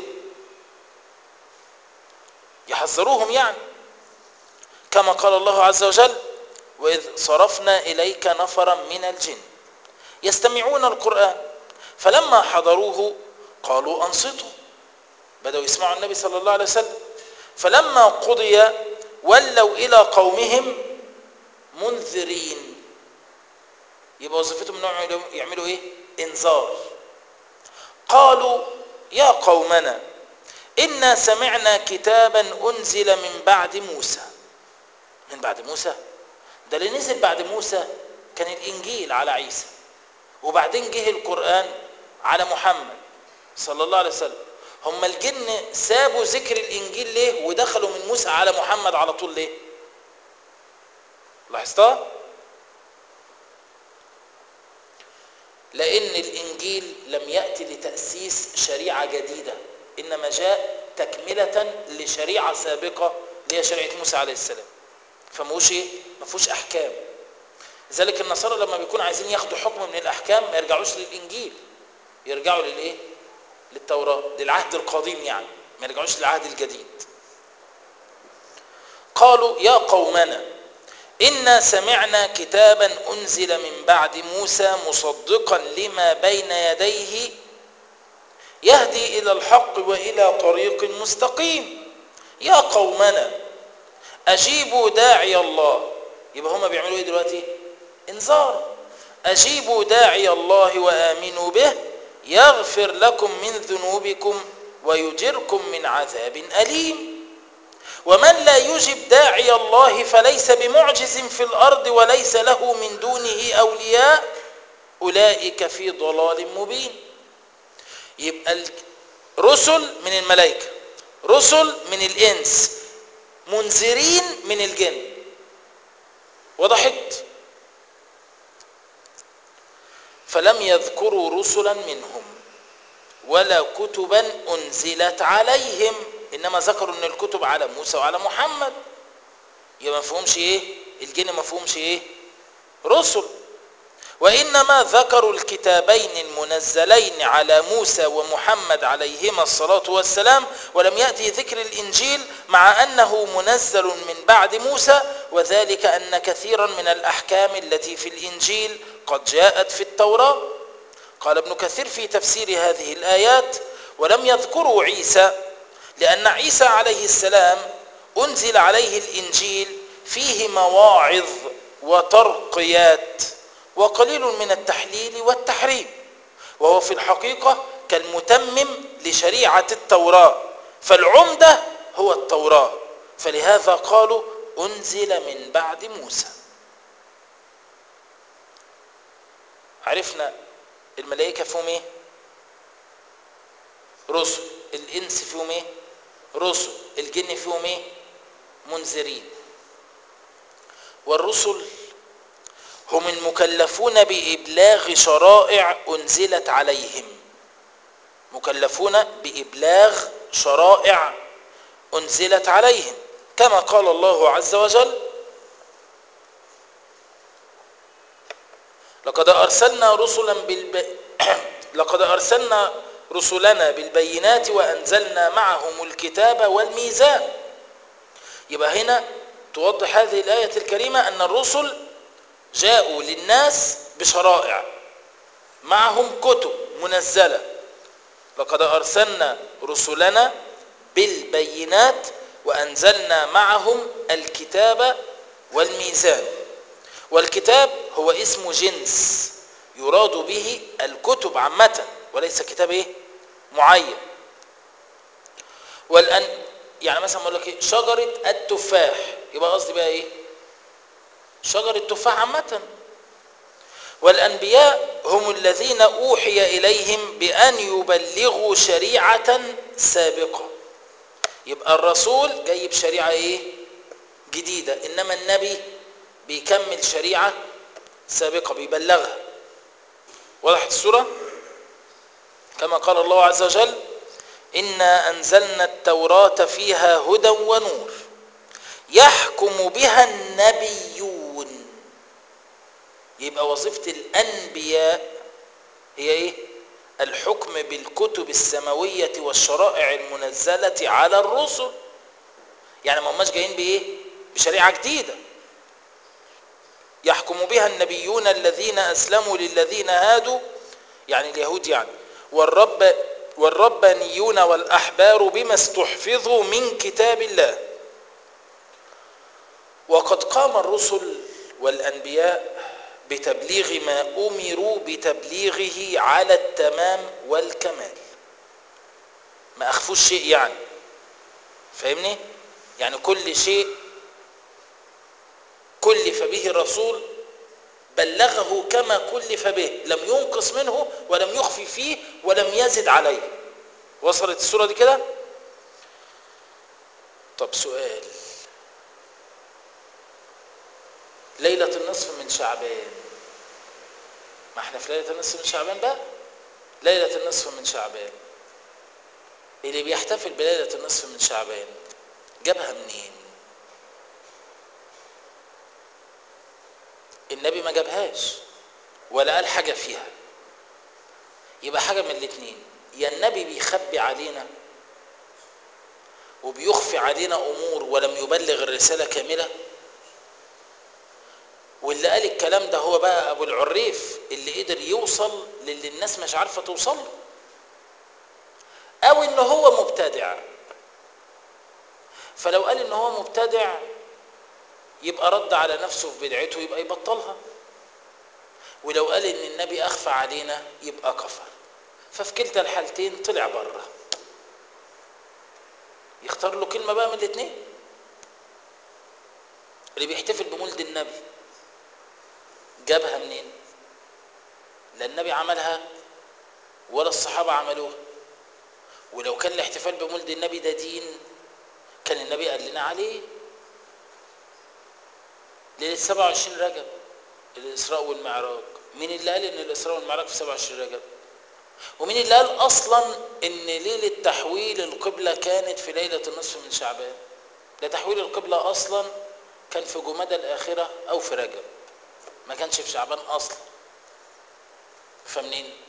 يحذروهم يعني كما قال الله عز وجل وإذ صرفنا إليك نفرا من الجن يستمعون القرآن فلما حضروه قالوا أنصتوا بدأوا يسمعوا النبي صلى الله عليه وسلم فلما قضي ولوا إلى قومهم منذرين يبقى وظيفتهم انهم يعملوا ايه انذار قالوا يا قومنا إنا سمعنا كتابا أنزل من بعد موسى من بعد موسى ده اللي نزل بعد موسى كان الإنجيل على عيسى وبعدين جه القرآن على محمد صلى الله عليه وسلم هم الجن سابوا ذكر الإنجيل ليه ودخلوا من موسى على محمد على طول ليه لاحظتها لأن الإنجيل لم يأتي لتأسيس شريعة جديدة إنما جاء تكملة لشريعة سابقة اللي هي شريعة موسى عليه السلام فموش ايه ما فيهوش احكام لذلك النصارى لما بيكونوا عايزين ياخدوا حكم من الاحكام ما يرجعوش للانجيل يرجعوا للايه للتوراه للعهد القديم يعني ما يرجعوش للعهد الجديد قالوا يا قومنا إنا سمعنا كتابا أنزل من بعد موسى مصدقا لما بين يديه يهدي إلى الحق وإلى طريق مستقيم يا قومنا أجيبوا داعي الله يبقى هما بيعملوا إيه دلوقتي انذار أجيبوا داعي الله وآمنوا به يغفر لكم من ذنوبكم ويجركم من عذاب أليم ومن لا يجب داعي الله فليس بمعجز في الأرض وليس له من دونه أولياء أولئك في ضلال مبين يبقى رسل من الملائكة رسل من الإنس منذرين من الجن وضحت فلم يذكروا رسلا منهم ولا كتبا أنزلت عليهم إنما ذكروا أن الكتب على موسى وعلى محمد يبقى ما فهمش إيه الجن ما فهمش إيه رسل وإنما ذكروا الكتابين المنزلين على موسى ومحمد عليهما الصلاة والسلام ولم يأتي ذكر الإنجيل مع أنه منزل من بعد موسى وذلك أن كثيرا من الأحكام التي في الإنجيل قد جاءت في التوراة قال ابن كثير في تفسير هذه الآيات ولم يذكروا عيسى لأن عيسى عليه السلام أنزل عليه الإنجيل فيه مواعظ وترقيات وقليل من التحليل والتحريم وهو في الحقيقة كالمتمم لشريعة التوراة فالعمدة هو التوراة فلهذا قالوا أنزل من بعد موسى عرفنا الملائكة فيهم ايه رسل الإنس فيهم ايه رسل الجن فيهم ايه منذرين والرسل هم المكلفون بإبلاغ شرائع أنزلت عليهم مكلفون بإبلاغ شرائع أنزلت عليهم كما قال الله عز وجل لقد أرسلنا رسلا بالب... لقد أرسلنا رسلنا بالبينات وأنزلنا معهم الكتاب والميزان يبقى هنا توضح هذه الآية الكريمة أن الرسل جاءوا للناس بشرائع معهم كتب منزلة لقد أرسلنا رسلنا بالبينات وأنزلنا معهم الكتاب والميزان والكتاب هو اسم جنس يراد به الكتب عامة وليس كتاب ايه معين والأن يعني مثلا اقول لك ايه شجرة التفاح يبقى قصدي بقى ايه شجر التفاح عامة والأنبياء هم الذين أوحي إليهم بأن يبلغوا شريعة سابقة يبقى الرسول جاي بشريعة إيه؟ جديدة إنما النبي بيكمل شريعة سابقة بيبلغها وضحت الصورة كما قال الله عز وجل إنا أنزلنا التوراة فيها هدى ونور يحكم بها النبيون يبقى وظيفة الأنبياء هي إيه؟ الحكم بالكتب السماوية والشرائع المنزلة على الرسل يعني ما هماش جايين بإيه؟ بشريعة جديدة يحكم بها النبيون الذين أسلموا للذين هادوا يعني اليهود يعني والرب والربانيون والأحبار بما استحفظوا من كتاب الله وقد قام الرسل والأنبياء بتبليغ ما أمروا بتبليغه على التمام والكمال ما أخفوش شيء يعني فاهمني يعني كل شيء كلف به الرسول بلغه كما كلف به لم ينقص منه ولم يخفي فيه ولم يزد عليه وصلت الصورة دي كده طب سؤال ليلة النصف من شعبان ما احنا في ليلة النصف من شعبان بقى ليلة النصف من شعبان اللي بيحتفل بليلة النصف من شعبان جابها منين النبي ما جابهاش ولا قال حاجة فيها يبقى حاجة من الاتنين يا النبي بيخبي علينا وبيخفي علينا أمور ولم يبلغ الرسالة كاملة واللي قال الكلام ده هو بقى أبو العريف اللي قدر يوصل للي الناس مش عارفة توصل له أو إن هو مبتدع فلو قال إن هو مبتدع يبقى رد على نفسه في بدعته يبقى يبطلها ولو قال ان النبي اخفى علينا يبقى كفر ففي كلتا الحالتين طلع بره يختار له كلمه بقى من الاثنين اللي بيحتفل بمولد النبي جابها منين لا النبي عملها ولا الصحابه عملوها ولو كان الاحتفال بمولد النبي ده دين كان النبي قال لنا عليه ليلة 27 رجب الإسراء والمعراج مين اللي قال إن الإسراء والمعراج في 27 رجب ومين اللي قال أصلا إن ليلة تحويل القبلة كانت في ليلة النصف من شعبان ده تحويل القبلة أصلا كان في جمادى الآخرة أو في رجب ما كانش في شعبان أصلا فمنين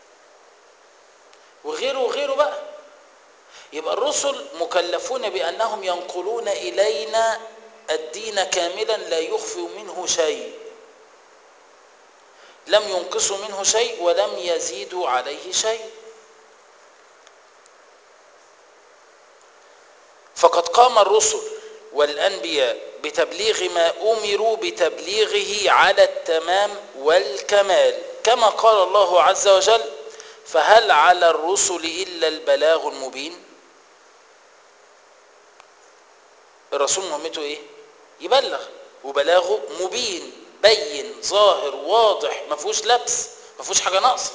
وغيره وغيره بقى يبقى الرسل مكلفون بأنهم ينقلون إلينا الدين كاملا لا يخفي منه شيء لم ينقصوا منه شيء ولم يزيدوا عليه شيء فقد قام الرسل والأنبياء بتبليغ ما أمروا بتبليغه على التمام والكمال كما قال الله عز وجل فهل على الرسل إلا البلاغ المبين الرسول مهمته ايه يبلغ وبلاغه مبين بين ظاهر واضح ما فيهوش لبس ما فيهوش حاجه ناقصه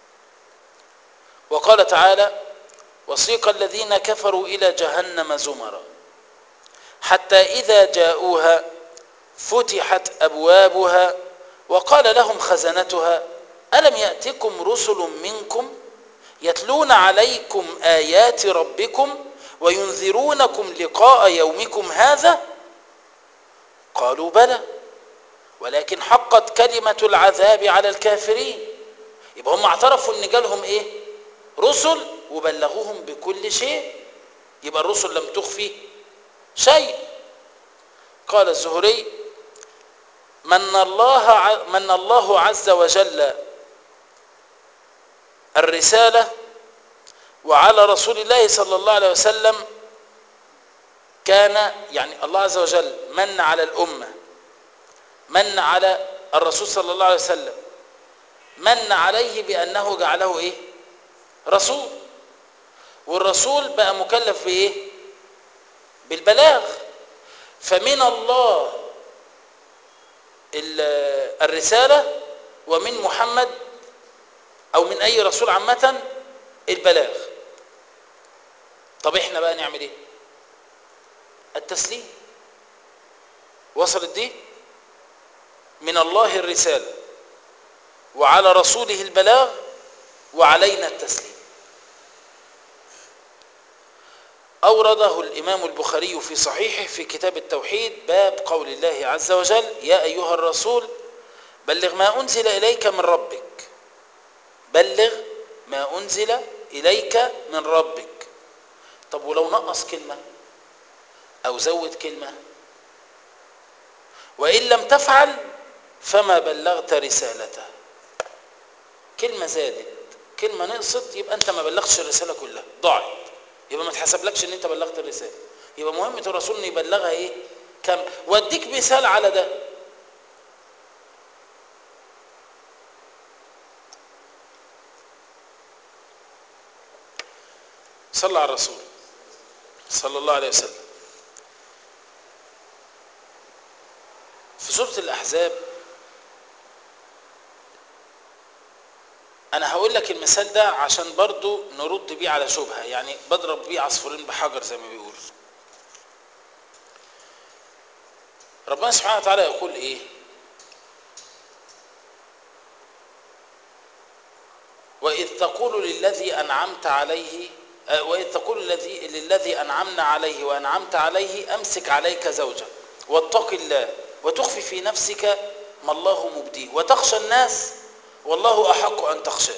وقال تعالى وسيق الذين كفروا الى جهنم زمرا حتى اذا جاءوها فتحت ابوابها وقال لهم خزنتها الم ياتكم رسل منكم يتلون عليكم ايات ربكم وينذرونكم لقاء يومكم هذا قالوا بلى ولكن حقت كلمة العذاب على الكافرين يبقى هم اعترفوا ان جالهم ايه رسل وبلغوهم بكل شيء يبقى الرسل لم تخفي شيء قال الزهري من الله من الله عز وجل الرساله وعلى رسول الله صلى الله عليه وسلم كان يعني الله عز وجل من على الأمة من على الرسول صلى الله عليه وسلم من عليه بأنه جعله إيه رسول والرسول بقى مكلف بإيه بالبلاغ فمن الله الرسالة ومن محمد أو من أي رسول عامة البلاغ طب احنا بقى نعمل ايه التسليم وصلت دي من الله الرسالة وعلى رسوله البلاغ وعلينا التسليم أورده الإمام البخاري في صحيحه في كتاب التوحيد باب قول الله عز وجل يا أيها الرسول بلغ ما أنزل إليك من ربك بلغ ما أنزل إليك من ربك طب ولو نقص كلمة أو زود كلمة وإن لم تفعل فما بلغت رسالته كلمة زادت كلمة نقصت يبقى أنت ما بلغتش الرسالة كلها ضاعت يبقى ما تحسبلكش ان انت بلغت الرسالة يبقى مهمة الرسول ان يبلغها ايه كم واديك مثال على ده صلى على الرسول صلى الله عليه وسلم في سورة الأحزاب أنا هقول لك المثال ده عشان برضو نرد بيه على شبهة يعني بضرب بيه عصفورين بحجر زي ما بيقول ربنا سبحانه وتعالى يقول إيه وإذ تقول للذي أنعمت عليه وإذ تقول الذي للذي أنعمنا عليه وأنعمت عليه أمسك عليك زوجك واتق الله وتخفي في نفسك ما الله مبديه وتخشى الناس والله أحق أن تخشاه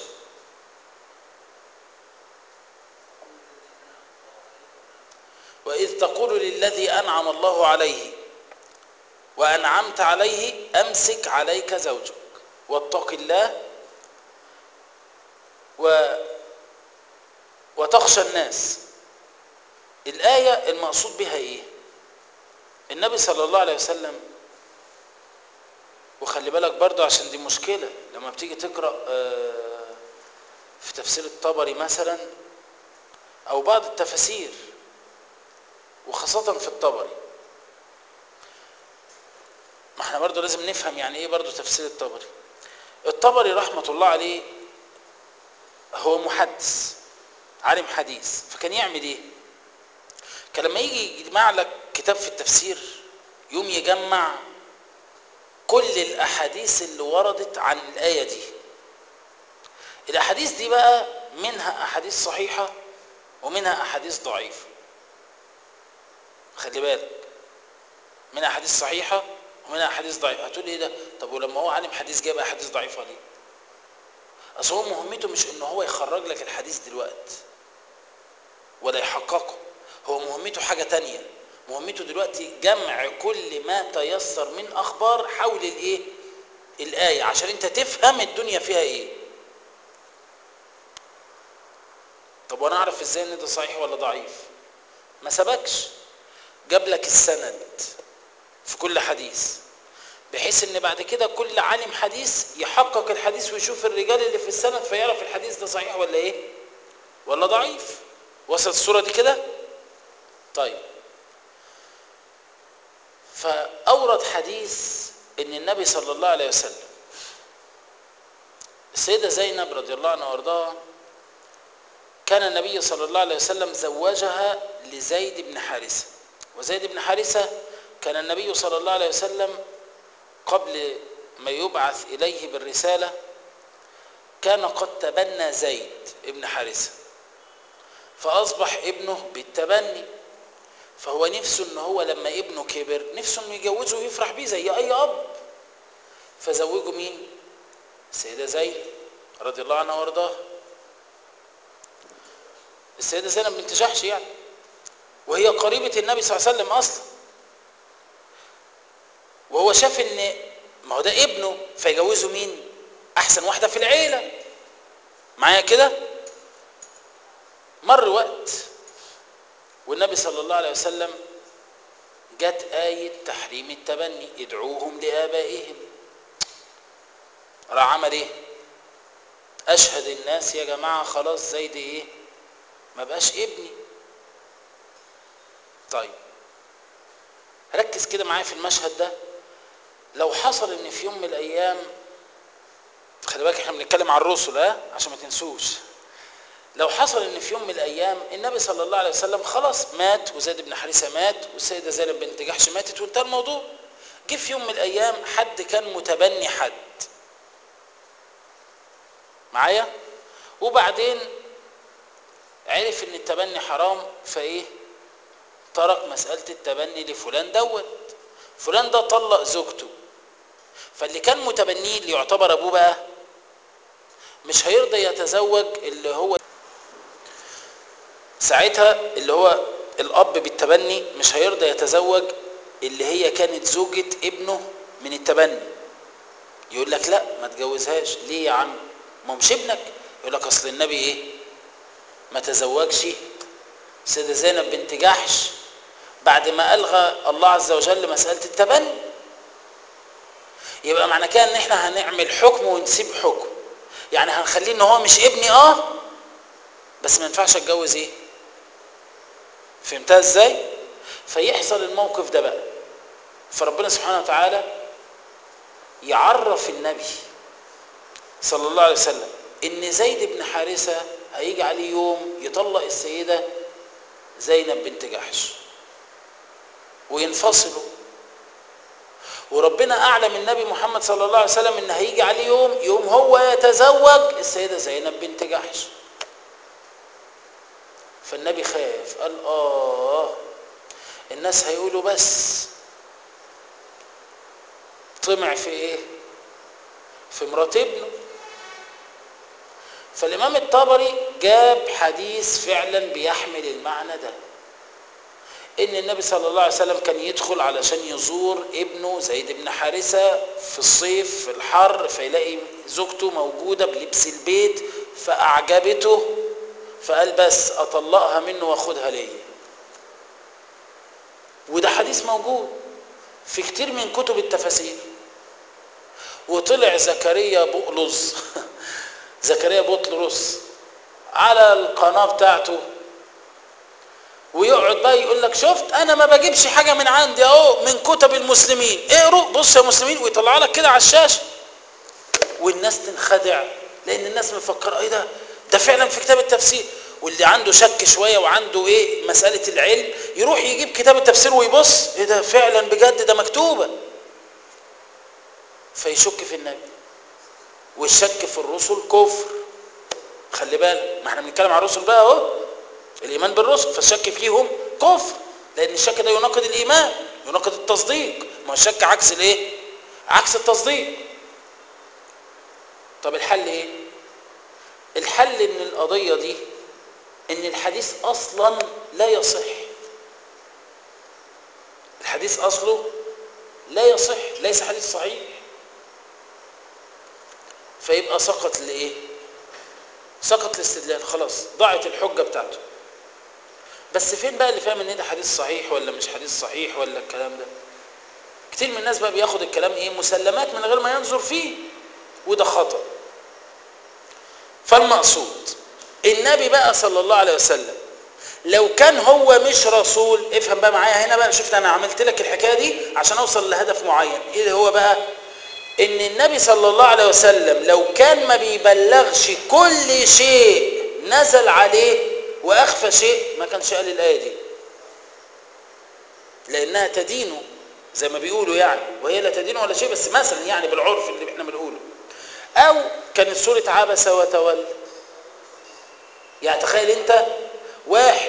وإذ تقول للذي أنعم الله عليه وأنعمت عليه أمسك عليك زوجك واتق الله و وتخشى الناس الآية المقصود بها إيه النبي صلى الله عليه وسلم وخلي بالك برضو عشان دي مشكلة لما بتيجي تقرأ في تفسير الطبري مثلا أو بعض التفاسير وخاصة في الطبري ما احنا برضو لازم نفهم يعني ايه برضو تفسير الطبري الطبري رحمة الله عليه هو محدث عالم حديث فكان يعمل ايه كان لما يجي يجمع لك كتاب في التفسير يوم يجمع كل الاحاديث اللي وردت عن الايه دي الاحاديث دي بقى منها احاديث صحيحه ومنها احاديث ضعيفه خلي بالك منها احاديث صحيحه ومنها احاديث ضعيفه هتقول ايه ده طب ولما هو عالم حديث جاب احاديث ضعيفه ليه اصل هو مهمته مش ان هو يخرج لك الحديث دلوقتي ولا يحققه هو مهمته حاجه تانية مهمته دلوقتي جمع كل ما تيسر من اخبار حول الايه الايه عشان انت تفهم الدنيا فيها ايه طب وانا اعرف ازاي ان ده صحيح ولا ضعيف ما سبكش جاب لك السند في كل حديث بحيث ان بعد كده كل عالم حديث يحقق الحديث ويشوف الرجال اللي في السند فيعرف الحديث ده صحيح ولا ايه ولا ضعيف وصلت الصورة دي كده طيب فأورد حديث ان النبي صلى الله عليه وسلم السيدة زينب رضي الله عنها وارضاها كان النبي صلى الله عليه وسلم زوجها لزيد بن حارثة وزيد بن حارثة كان النبي صلى الله عليه وسلم قبل ما يبعث إليه بالرسالة كان قد تبنى زيد بن حارثة فأصبح ابنه بالتبني فهو نفسه ان هو لما ابنه كبر نفسه انه يجوزه ويفرح بيه زي اي اب فزوجه مين السيدة زينب رضي الله عنها وارضاها السيدة زينب بنت جحش يعني وهي قريبة النبي صلى الله عليه وسلم اصلا وهو شاف ان ما هو ده ابنه فيجوزه مين احسن واحدة في العيلة معايا كده مر وقت والنبي صلى الله عليه وسلم جت آية تحريم التبني ادعوهم لآبائهم راح عمل ايه اشهد الناس يا جماعة خلاص زيد ايه ما بقاش ابني طيب ركز كده معايا في المشهد ده لو حصل ان في يوم من الايام خلي بالك احنا بنتكلم عن الرسل ها عشان ما تنسوش لو حصل ان في يوم من الايام النبي صلى الله عليه وسلم خلاص مات وزيد بن حارثه مات والسيده زينب بنت جحش ماتت وانتهى الموضوع جه في يوم من الايام حد كان متبني حد معايا وبعدين عرف ان التبني حرام فايه ترك مسألة التبني لفلان دوت فلان ده طلق زوجته فاللي كان متبنيه اللي يعتبر ابوه بقى مش هيرضى يتزوج اللي هو ساعتها اللي هو الاب بالتبني مش هيرضى يتزوج اللي هي كانت زوجة ابنه من التبني يقول لك لا ما تجوزهاش ليه يا عم ما مش ابنك يقول لك اصل النبي ايه ما تزوجش سيدة زينب بنت جحش بعد ما الغى الله عز وجل مسألة التبني يبقى معنى كده ان احنا هنعمل حكم ونسيب حكم يعني هنخليه ان هو مش ابني اه بس ما ينفعش اتجوز ايه فهمتها ازاي فيحصل الموقف ده بقى فربنا سبحانه وتعالى يعرف النبي صلى الله عليه وسلم ان زيد بن حارثه هيجي عليه يوم يطلق السيده زينب بنت جحش وينفصلوا وربنا اعلم النبي محمد صلى الله عليه وسلم ان هيجي عليه يوم يوم هو يتزوج السيده زينب بنت جحش فالنبي خاف قال اه الناس هيقولوا بس طمع في ايه في مرات ابنه فالامام الطبري جاب حديث فعلا بيحمل المعنى ده ان النبي صلى الله عليه وسلم كان يدخل علشان يزور ابنه زيد بن حارثة في الصيف في الحر فيلاقي زوجته موجودة بلبس البيت فأعجبته فقال بس أطلقها منه وأخدها ليا وده حديث موجود في كتير من كتب التفاسير وطلع زكريا بؤلز زكريا بطلرس على القناة بتاعته ويقعد بقى يقول لك شفت انا ما بجيبش حاجه من عندي اهو من كتب المسلمين اقروا بص يا مسلمين ويطلع لك كده على الشاشه والناس تنخدع لان الناس مفكره ايه ده ده فعلا في كتاب التفسير واللي عنده شك شويه وعنده ايه مساله العلم يروح يجيب كتاب التفسير ويبص ايه ده فعلا بجد ده مكتوبه فيشك في النبي والشك في الرسل كفر خلي بالك ما احنا بنتكلم عن الرسل بقى اهو الايمان بالرسل فالشك فيهم كفر لان الشك ده يناقض الايمان يناقض التصديق ما الشك عكس الايه عكس التصديق طب الحل ايه الحل ان القضيه دي ان الحديث اصلا لا يصح الحديث اصله لا يصح ليس حديث صحيح فيبقى سقط الايه سقط الاستدلال خلاص ضاعت الحجه بتاعته بس فين بقى اللي فاهم ان ده حديث صحيح ولا مش حديث صحيح ولا الكلام ده كتير من الناس بقى بياخد الكلام ايه مسلمات من غير ما ينظر فيه وده خطأ فالمقصود النبي بقى صلى الله عليه وسلم لو كان هو مش رسول افهم بقى معايا هنا بقى شفت انا عملت لك الحكايه دي عشان اوصل لهدف معين ايه هو بقى ان النبي صلى الله عليه وسلم لو كان ما بيبلغش كل شيء نزل عليه واخفى شيء ما كانش قال الايه دي لانها تدينه زي ما بيقولوا يعني وهي لا تدين ولا شيء بس مثلا يعني بالعرف اللي احنا بنقوله او كانت سوره عبس وتولى يعني تخيل انت واحد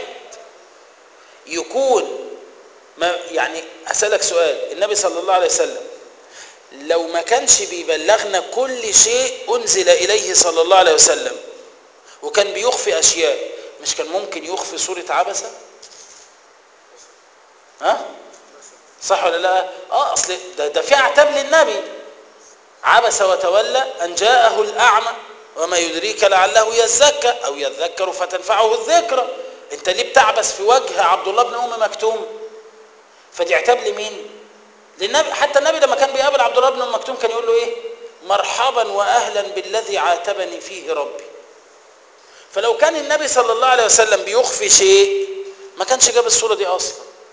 يكون ما يعني اسالك سؤال النبي صلى الله عليه وسلم لو ما كانش بيبلغنا كل شيء انزل اليه صلى الله عليه وسلم وكان بيخفي اشياء مش كان ممكن يخفي سوره عبسه ها صح ولا لا اه اصل ده, ده في عتاب للنبي عبس وتولى ان جاءه الاعمى وما يدريك لعله يزكى او يذكر فتنفعه الذكرى انت ليه بتعبس في وجه عبد الله بن ام مكتوم فدي عتاب لمين للنبي حتى النبي لما كان بيقابل عبد الله بن ام مكتوم كان يقول له ايه مرحبا واهلا بالذي عاتبني فيه ربي فلو كان النبي صلى الله عليه وسلم بيخفي شيء ما كانش جاب الصوره دي اصلا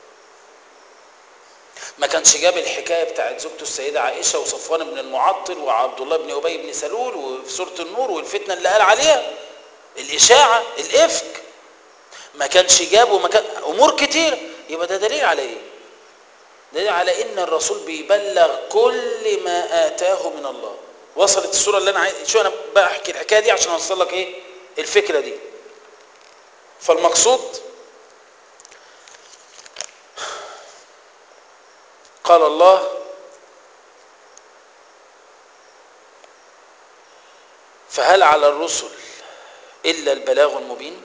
ما كانش جاب الحكايه بتاعت زوجته السيده عائشه وصفوان بن المعطل وعبد الله بن ابي بن سلول وفي سوره النور والفتنه اللي قال عليها الاشاعه الافك ما كانش جاب وما كان امور كتير يبقى ده دليل على ايه دليل على ان الرسول بيبلغ كل ما اتاه من الله وصلت الصوره اللي انا عايز شو انا بحكي الحكايه دي عشان اوصل لك ايه الفكره دي فالمقصود قال الله فهل على الرسل إلا البلاغ المبين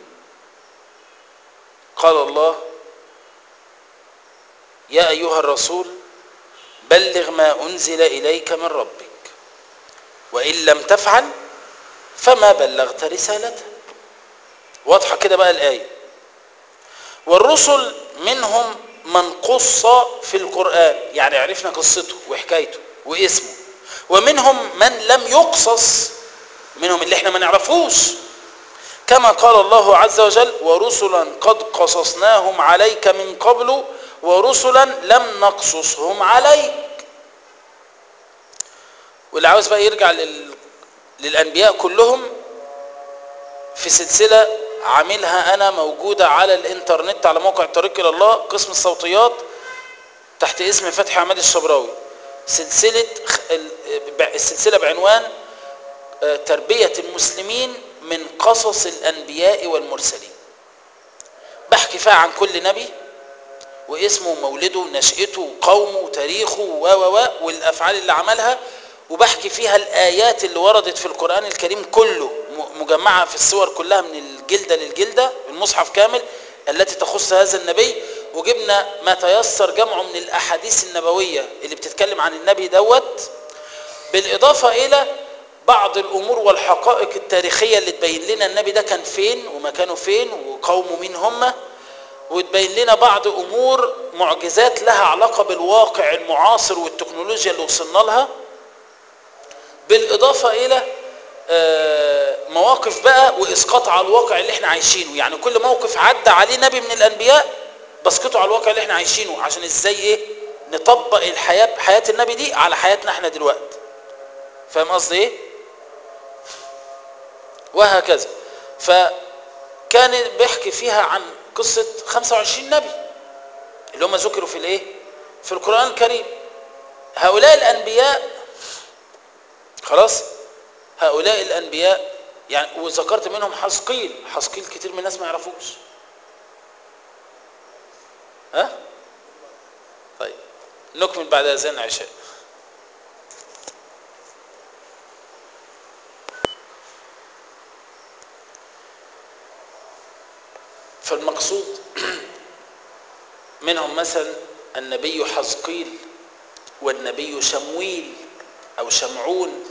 قال الله يا أيها الرسول بلغ ما أنزل إليك من ربك وإن لم تفعل فما بلغت رسالته واضحة كده بقى الآية والرسل منهم من قص في القرآن يعني عرفنا قصته وحكايته واسمه ومنهم من لم يقصص منهم اللي احنا ما نعرفوش كما قال الله عز وجل ورسلا قد قصصناهم عليك من قبل ورسلا لم نقصصهم عليك واللي عاوز بقى يرجع لل... للأنبياء كلهم في سلسلة عاملها أنا موجودة على الإنترنت على موقع الطريق إلى الله قسم الصوتيات تحت اسم فتحي عماد الشبراوي سلسلة السلسلة بعنوان تربية المسلمين من قصص الأنبياء والمرسلين بحكي فيها عن كل نبي واسمه ومولده ونشأته وقومه وتاريخه و و والأفعال اللي عملها وبحكي فيها الآيات اللي وردت في القرآن الكريم كله مجمعة في السور كلها من الجلدة للجلدة المصحف كامل التي تخص هذا النبي وجبنا ما تيسر جمعه من الأحاديث النبوية اللي بتتكلم عن النبي دوت بالإضافة إلى بعض الأمور والحقائق التاريخية اللي تبين لنا النبي ده كان فين ومكانه فين وقومه مين هم وتبين لنا بعض أمور معجزات لها علاقة بالواقع المعاصر والتكنولوجيا اللي وصلنا لها بالإضافة إلى مواقف بقى وإسقاط على الواقع اللي احنا عايشينه يعني كل موقف عدى عليه نبي من الأنبياء بسقطه على الواقع اللي احنا عايشينه عشان ازاي ايه نطبق الحياة حياة النبي دي على حياتنا احنا دلوقتي فاهم قصدي ايه وهكذا فكان بيحكي فيها عن قصة 25 نبي اللي هم ذكروا في الايه في القرآن الكريم هؤلاء الأنبياء خلاص هؤلاء الأنبياء يعني وذكرت منهم حسقيل حسقيل كتير من الناس ما يعرفوش ها طيب نكمل بعد اذان العشاء فالمقصود منهم مثلا النبي حزقيل والنبي شمويل او شمعون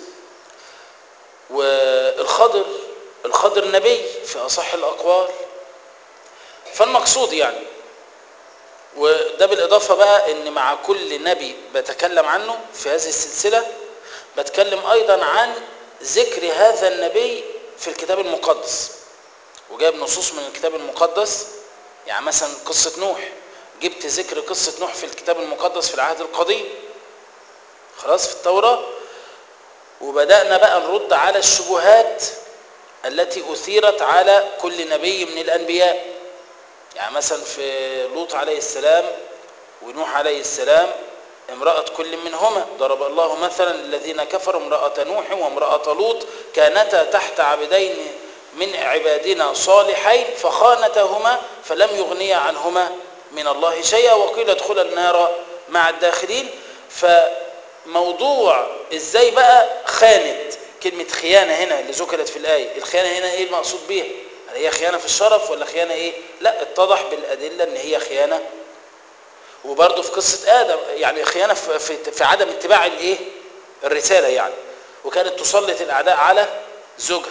والخضر الخضر نبي في اصح الاقوال فالمقصود يعني وده بالإضافة بقى إن مع كل نبي بتكلم عنه في هذه السلسلة بتكلم أيضا عن ذكر هذا النبي في الكتاب المقدس وجايب نصوص من الكتاب المقدس يعني مثلا قصة نوح جبت ذكر قصة نوح في الكتاب المقدس في العهد القديم خلاص في التوراة وبدأنا بقى نرد على الشبهات التي أثيرت على كل نبي من الأنبياء يعني مثلا في لوط عليه السلام ونوح عليه السلام امرأة كل منهما ضرب الله مثلا للذين كفروا امرأة نوح وامرأة لوط كانتا تحت عبدين من عبادنا صالحين فخانتهما فلم يغنيا عنهما من الله شيئا وقيل ادخل النار مع الداخلين فموضوع ازاي بقى خانت كلمة خيانة هنا اللي ذكرت في الآية الخيانة هنا ايه المقصود بيها هل هي خيانة في الشرف ولا خيانة ايه لا اتضح بالأدلة ان هي خيانة وبرضه في قصة آدم يعني خيانة في, في, في عدم اتباع الايه الرسالة يعني وكانت تسلط الأعداء على زوجها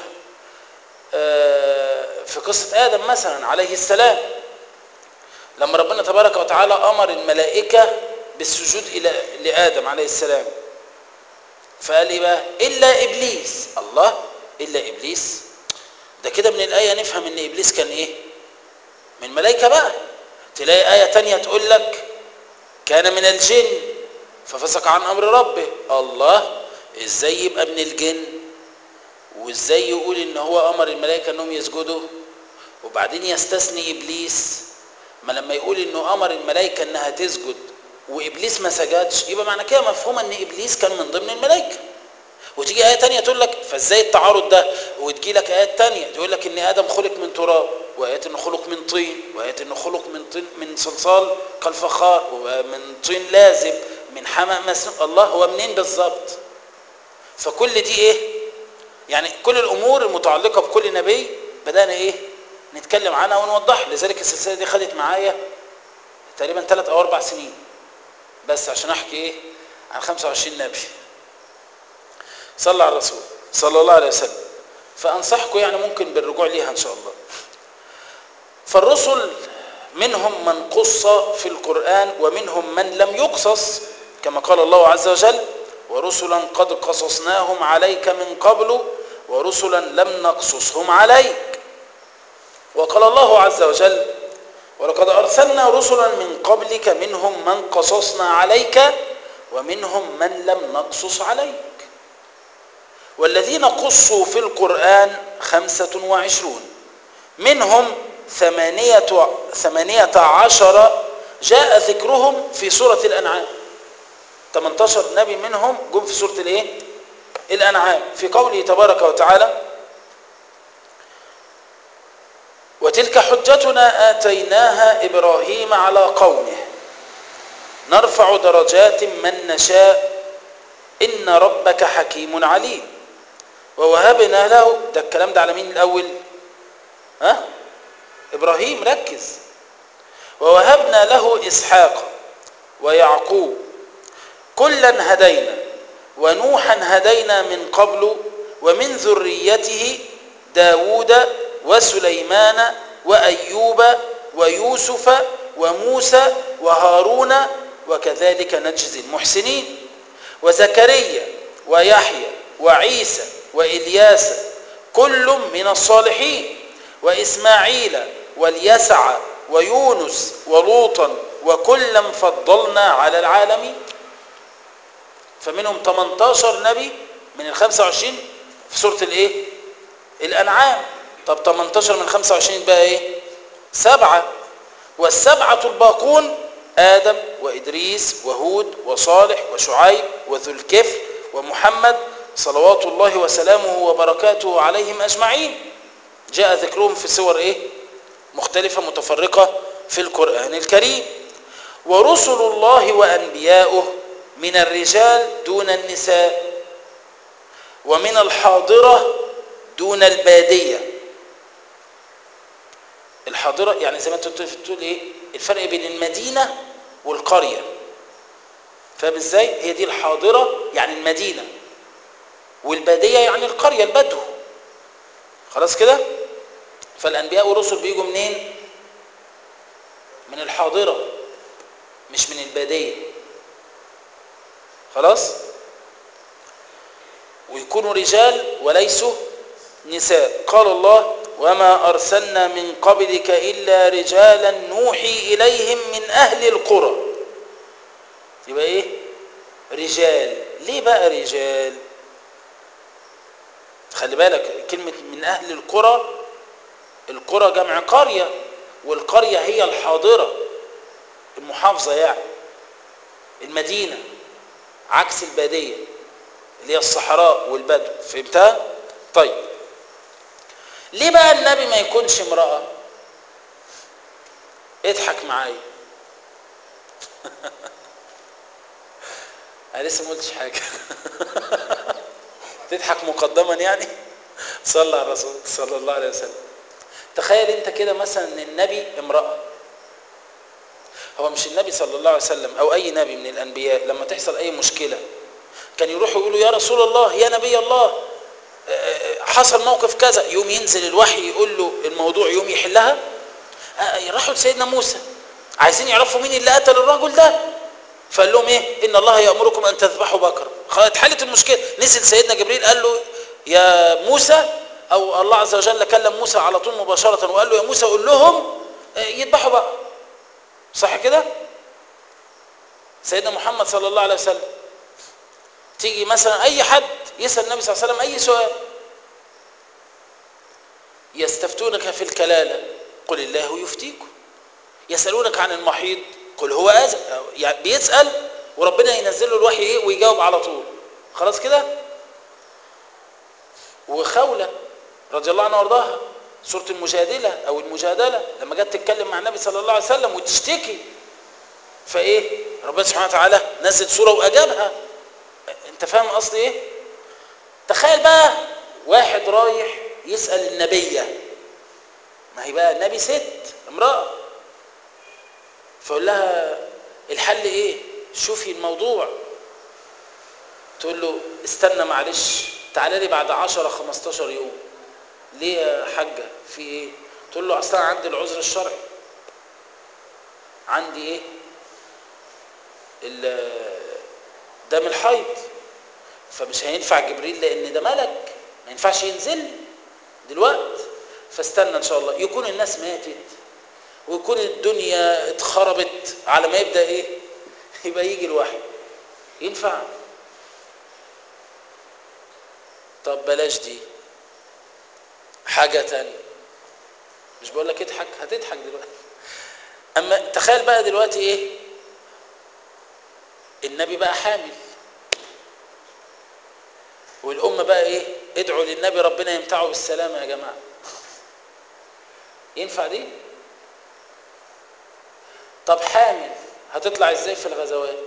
في قصة آدم مثلا عليه السلام لما ربنا تبارك وتعالى أمر الملائكة بالسجود إلى لآدم عليه السلام فقال إيه بقى إلا إبليس الله إلا إبليس ده كده من الآية نفهم إن إبليس كان إيه من ملائكة بقى تلاقي آية تانية تقول لك كان من الجن ففسق عن أمر ربه الله إزاي يبقى من الجن وإزاي يقول إن هو أمر الملائكة إنهم يسجدوا وبعدين يستثني إبليس ما لما يقول إنه أمر الملائكة إنها تسجد وإبليس ما سجدش يبقى معنى كده مفهوم إن إبليس كان من ضمن الملائكة وتيجي آية تانية تقول لك فازاي التعارض ده وتجي لك آيات تانية تقول لك إن آدم خلق من تراب وآيات إنه خلق من طين وآيات إنه خلق من طين من صلصال كالفخار ومن طين لازب من حمأ مسنون الله هو منين بالظبط فكل دي إيه يعني كل الأمور المتعلقة بكل نبي بدأنا إيه نتكلم عنها ونوضحها لذلك السلسلة دي خدت معايا تقريبا ثلاث أو أربع سنين بس عشان أحكي إيه عن 25 نبي صلى على الرسول صلى الله عليه وسلم فأنصحكم يعني ممكن بالرجوع ليها إن شاء الله فالرسل منهم من قص في القرآن ومنهم من لم يقصص كما قال الله عز وجل ورسلا قد قصصناهم عليك من قبل ورسلا لم نقصصهم عليك وقال الله عز وجل ولقد أرسلنا رسلا من قبلك منهم من قصصنا عليك ومنهم من لم نقصص عليك والذين قصوا في القرآن خمسة وعشرون منهم ثمانية, ثمانية عشر جاء ذكرهم في سورة الأنعام 18 نبي منهم جم في سورة الايه الأنعام في قوله تبارك وتعالى وتلك حجتنا آتيناها إبراهيم على قومه نرفع درجات من نشاء إن ربك حكيم عليم ووهبنا له ده الكلام ده على مين الأول ها إبراهيم ركز ووهبنا له إسحاق ويعقوب كلا هدينا ونوحا هدينا من قبل ومن ذريته داود وسليمان وأيوب ويوسف وموسى وهارون وكذلك نجزي المحسنين وزكريا ويحيى وعيسى وإلياس كل من الصالحين وإسماعيل واليسع ويونس ولوطا وكلا فضلنا على العالمين فمنهم 18 نبي من ال 25 في سورة الايه الانعام طب 18 من 25 بقى ايه سبعة والسبعة الباقون آدم وإدريس وهود وصالح وشعيب وذو الكفل ومحمد صلوات الله وسلامه وبركاته عليهم أجمعين جاء ذكرهم في سور إيه؟ مختلفة متفرقة في القرآن الكريم ورسل الله وأنبياؤه من الرجال دون النساء ومن الحاضرة دون البادية الحاضرة يعني زي ما انت بتقول ايه الفرق بين المدينة والقرية فاهم ازاي هي دي الحاضرة يعني المدينة والبادية يعني القرية البدو خلاص كده فالأنبياء والرسل بيجوا منين من الحاضرة مش من البادية خلاص ويكونوا رجال وليسوا نساء قال الله وما أرسلنا من قبلك إلا رجالا نوحي إليهم من أهل القرى يبقى إيه رجال ليه بقى رجال خلي بالك كلمة من أهل القرى القرى جمع قرية والقرية هي الحاضرة المحافظة يعني المدينة عكس البادية اللي هي الصحراء والبدو فهمتها؟ طيب ليه بقى النبي ما يكونش امرأة اضحك معايا انا لسه ما قلتش حاجة تضحك مقدما يعني صلى على الرسول صلى الله عليه وسلم تخيل انت كده مثلا ان النبي امرأة هو مش النبي صلى الله عليه وسلم او اي نبي من الانبياء لما تحصل اي مشكلة كان يروحوا يقولوا يا رسول الله يا نبي الله حصل موقف كذا يوم ينزل الوحي يقول له الموضوع يوم يحلها راحوا لسيدنا موسى عايزين يعرفوا مين اللي قتل الرجل ده فقال لهم ايه ان الله يامركم ان تذبحوا بقره اتحلت المشكله نزل سيدنا جبريل قال له يا موسى او الله عز وجل كلم موسى على طول مباشره وقال له يا موسى قول لهم يذبحوا بقره صح كده سيدنا محمد صلى الله عليه وسلم تيجي مثلا اي حد يسال النبي صلى الله عليه وسلم اي سؤال يستفتونك في الكلاله قل الله يفتيكم يسالونك عن المحيض قل هو أذى يعني بيسال وربنا ينزل له الوحي ايه ويجاوب على طول خلاص كده وخوله رضي الله عنها وارضاها سوره المجادله او المجادله لما جت تتكلم مع النبي صلى الله عليه وسلم وتشتكي فايه ربنا سبحانه وتعالى نزل سوره واجابها انت فاهم قصدي ايه تخيل بقى واحد رايح يسال النبيه ما هي بقى النبي ست امراه فيقول لها الحل ايه شوفي الموضوع تقول له استنى معلش تعالى لي بعد 10 15 يوم ليه يا حاجه في ايه تقول له اصلا عندي العذر الشرعي عندي ايه دم الحيض فمش هينفع جبريل لان ده ملك ما ينفعش ينزل دلوقتي فاستنى ان شاء الله يكون الناس ماتت ويكون الدنيا اتخربت على ما يبدا ايه يبقى يجي الوحي ينفع طب بلاش دي حاجة تانية مش بقول لك اضحك هتضحك دلوقتي اما تخيل بقى دلوقتي ايه النبي بقى حامل والأمة بقى ايه ادعوا للنبي ربنا يمتعه بالسلامة يا جماعة ينفع دي طب حامل هتطلع ازاي في الغزوات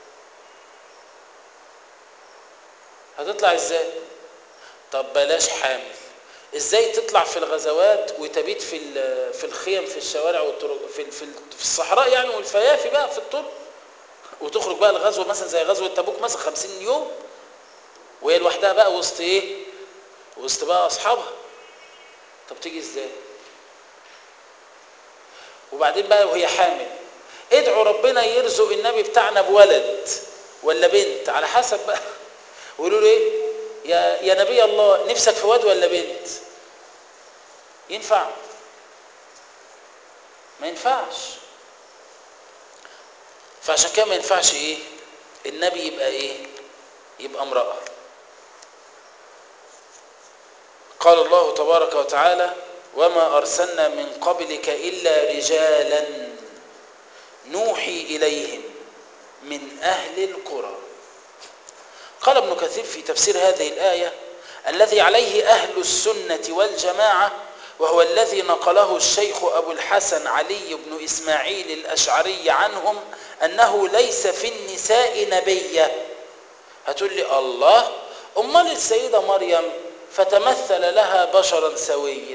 هتطلع ازاي طب بلاش حامل ازاي تطلع في الغزوات وتبيت في في الخيم في الشوارع والطرق في في في الصحراء يعني والفيافي بقى في الطرق وتخرج بقى الغزوه مثلا زي غزوه تبوك مثلا 50 يوم وهي لوحدها بقى وسط ايه وسط بقى اصحابها طب تيجي ازاي وبعدين بقى وهي حامل ادعوا ربنا يرزق النبي بتاعنا بولد ولا بنت على حسب بقى ويقولوا له ايه يا يا نبي الله نفسك في واد ولا بنت ينفع ما ينفعش فعشان كده ما ينفعش ايه النبي يبقى ايه يبقى امرأة قال الله تبارك وتعالى وما أرسلنا من قبلك إلا رجالا نوحي إليهم من أهل القرى قال ابن كثير في تفسير هذه الآية الذي عليه أهل السنة والجماعة وهو الذي نقله الشيخ أبو الحسن علي بن إسماعيل الأشعري عنهم أنه ليس في النساء نبية هتقول لي الله أمال السيدة مريم فتمثل لها بشرا سويا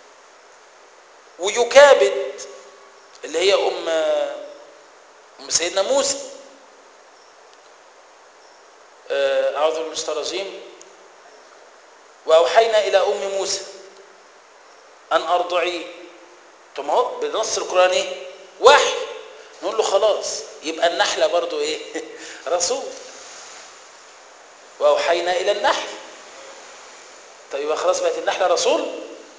ويكابد اللي هي أم أم سيدنا موسى أعوذ بالله من الشيطان الرجيم وأوحينا إلى أم موسى أن أرضعيه طب ما هو بنص القرآن إيه؟ وحي نقول له خلاص يبقى النحلة برضو ايه رسول واوحينا الى النحل طيب يبقى خلاص بقت النحلة رسول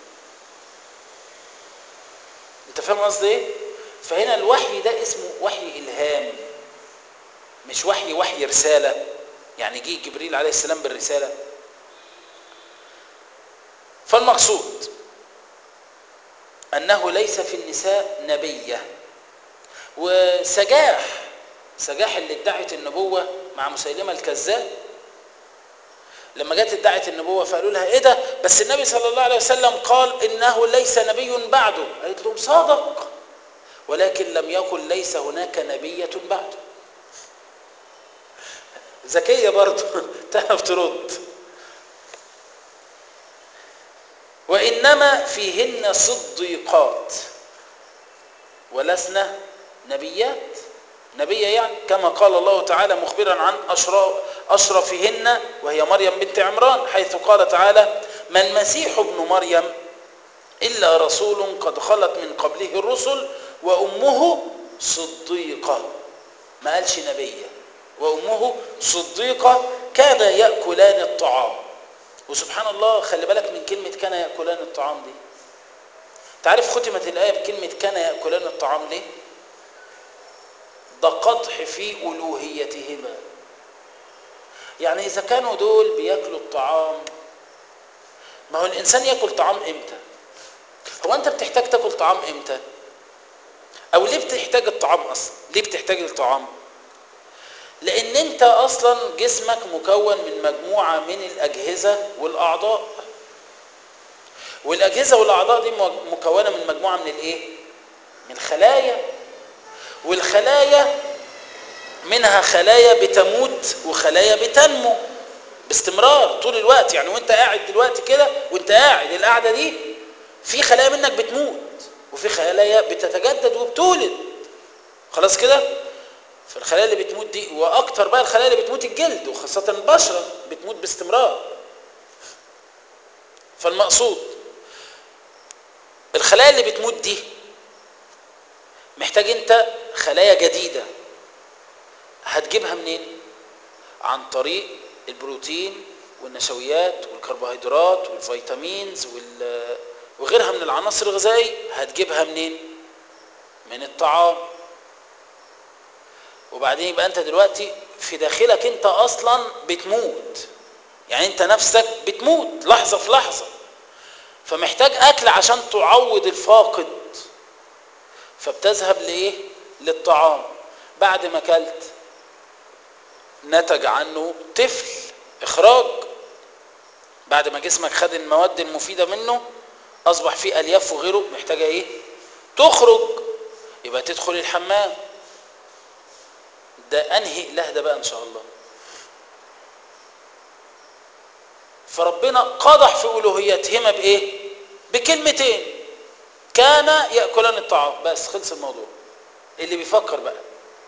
انت فاهم قصدي ايه فهنا الوحي ده اسمه وحي الهام مش وحي وحي رسالة يعني جه جبريل عليه السلام بالرسالة فالمقصود أنه ليس في النساء نبية وسجاح سجاح اللي ادعت النبوة مع مسيلمة الكذاب لما جت ادعت النبوة فقالوا لها ايه ده بس النبي صلى الله عليه وسلم قال انه ليس نبي بعده قالت لهم صادق ولكن لم يقل ليس هناك نبية بعده ذكية برضه تعرف ترد وإنما فيهن صديقات ولسنا نبيات نبية يعني كما قال الله تعالى مخبرا عن أشرفهن وهي مريم بنت عمران حيث قال تعالى ما المسيح ابن مريم إلا رسول قد خلت من قبله الرسل وأمه صديقة ما قالش نبية وأمه صديقة كان يأكلان الطعام وسبحان الله خلي بالك من كلمة كان يأكلان الطعام دي تعرف ختمت الآية بكلمة كان يأكلان الطعام ليه ده قطح في ألوهيتهما يعني إذا كانوا دول بياكلوا الطعام ما هو الإنسان يأكل طعام إمتى هو أنت بتحتاج تاكل طعام إمتى أو ليه بتحتاج الطعام أصلا ليه بتحتاج الطعام لأن أنت أصلا جسمك مكون من مجموعة من الأجهزة والأعضاء والأجهزة والأعضاء دي مكونة من مجموعة من الإيه؟ من خلايا والخلايا منها خلايا بتموت وخلايا بتنمو باستمرار طول الوقت يعني وانت قاعد دلوقتي كده وانت قاعد القعدة دي في خلايا منك بتموت وفي خلايا بتتجدد وبتولد خلاص كده فالخلايا اللي بتموت دي واكتر بقى الخلايا اللي بتموت الجلد وخاصة البشرة بتموت باستمرار فالمقصود الخلايا اللي بتموت دي محتاج انت خلايا جديدة هتجيبها منين عن طريق البروتين والنشويات والكربوهيدرات والفيتامينز وال... وغيرها من العناصر الغذائية هتجيبها منين من الطعام وبعدين يبقى انت دلوقتي في داخلك انت اصلا بتموت يعني انت نفسك بتموت لحظة في لحظة فمحتاج اكل عشان تعوض الفاقد فبتذهب لايه للطعام بعد ما اكلت نتج عنه طفل اخراج بعد ما جسمك خد المواد المفيده منه اصبح فيه الياف وغيره محتاجه ايه تخرج يبقى تدخل الحمام ده انهي اله ده بقى ان شاء الله فربنا قضح في الوهيتهما بايه بكلمتين كان ياكلان الطعام بس خلص الموضوع اللي بيفكر بقى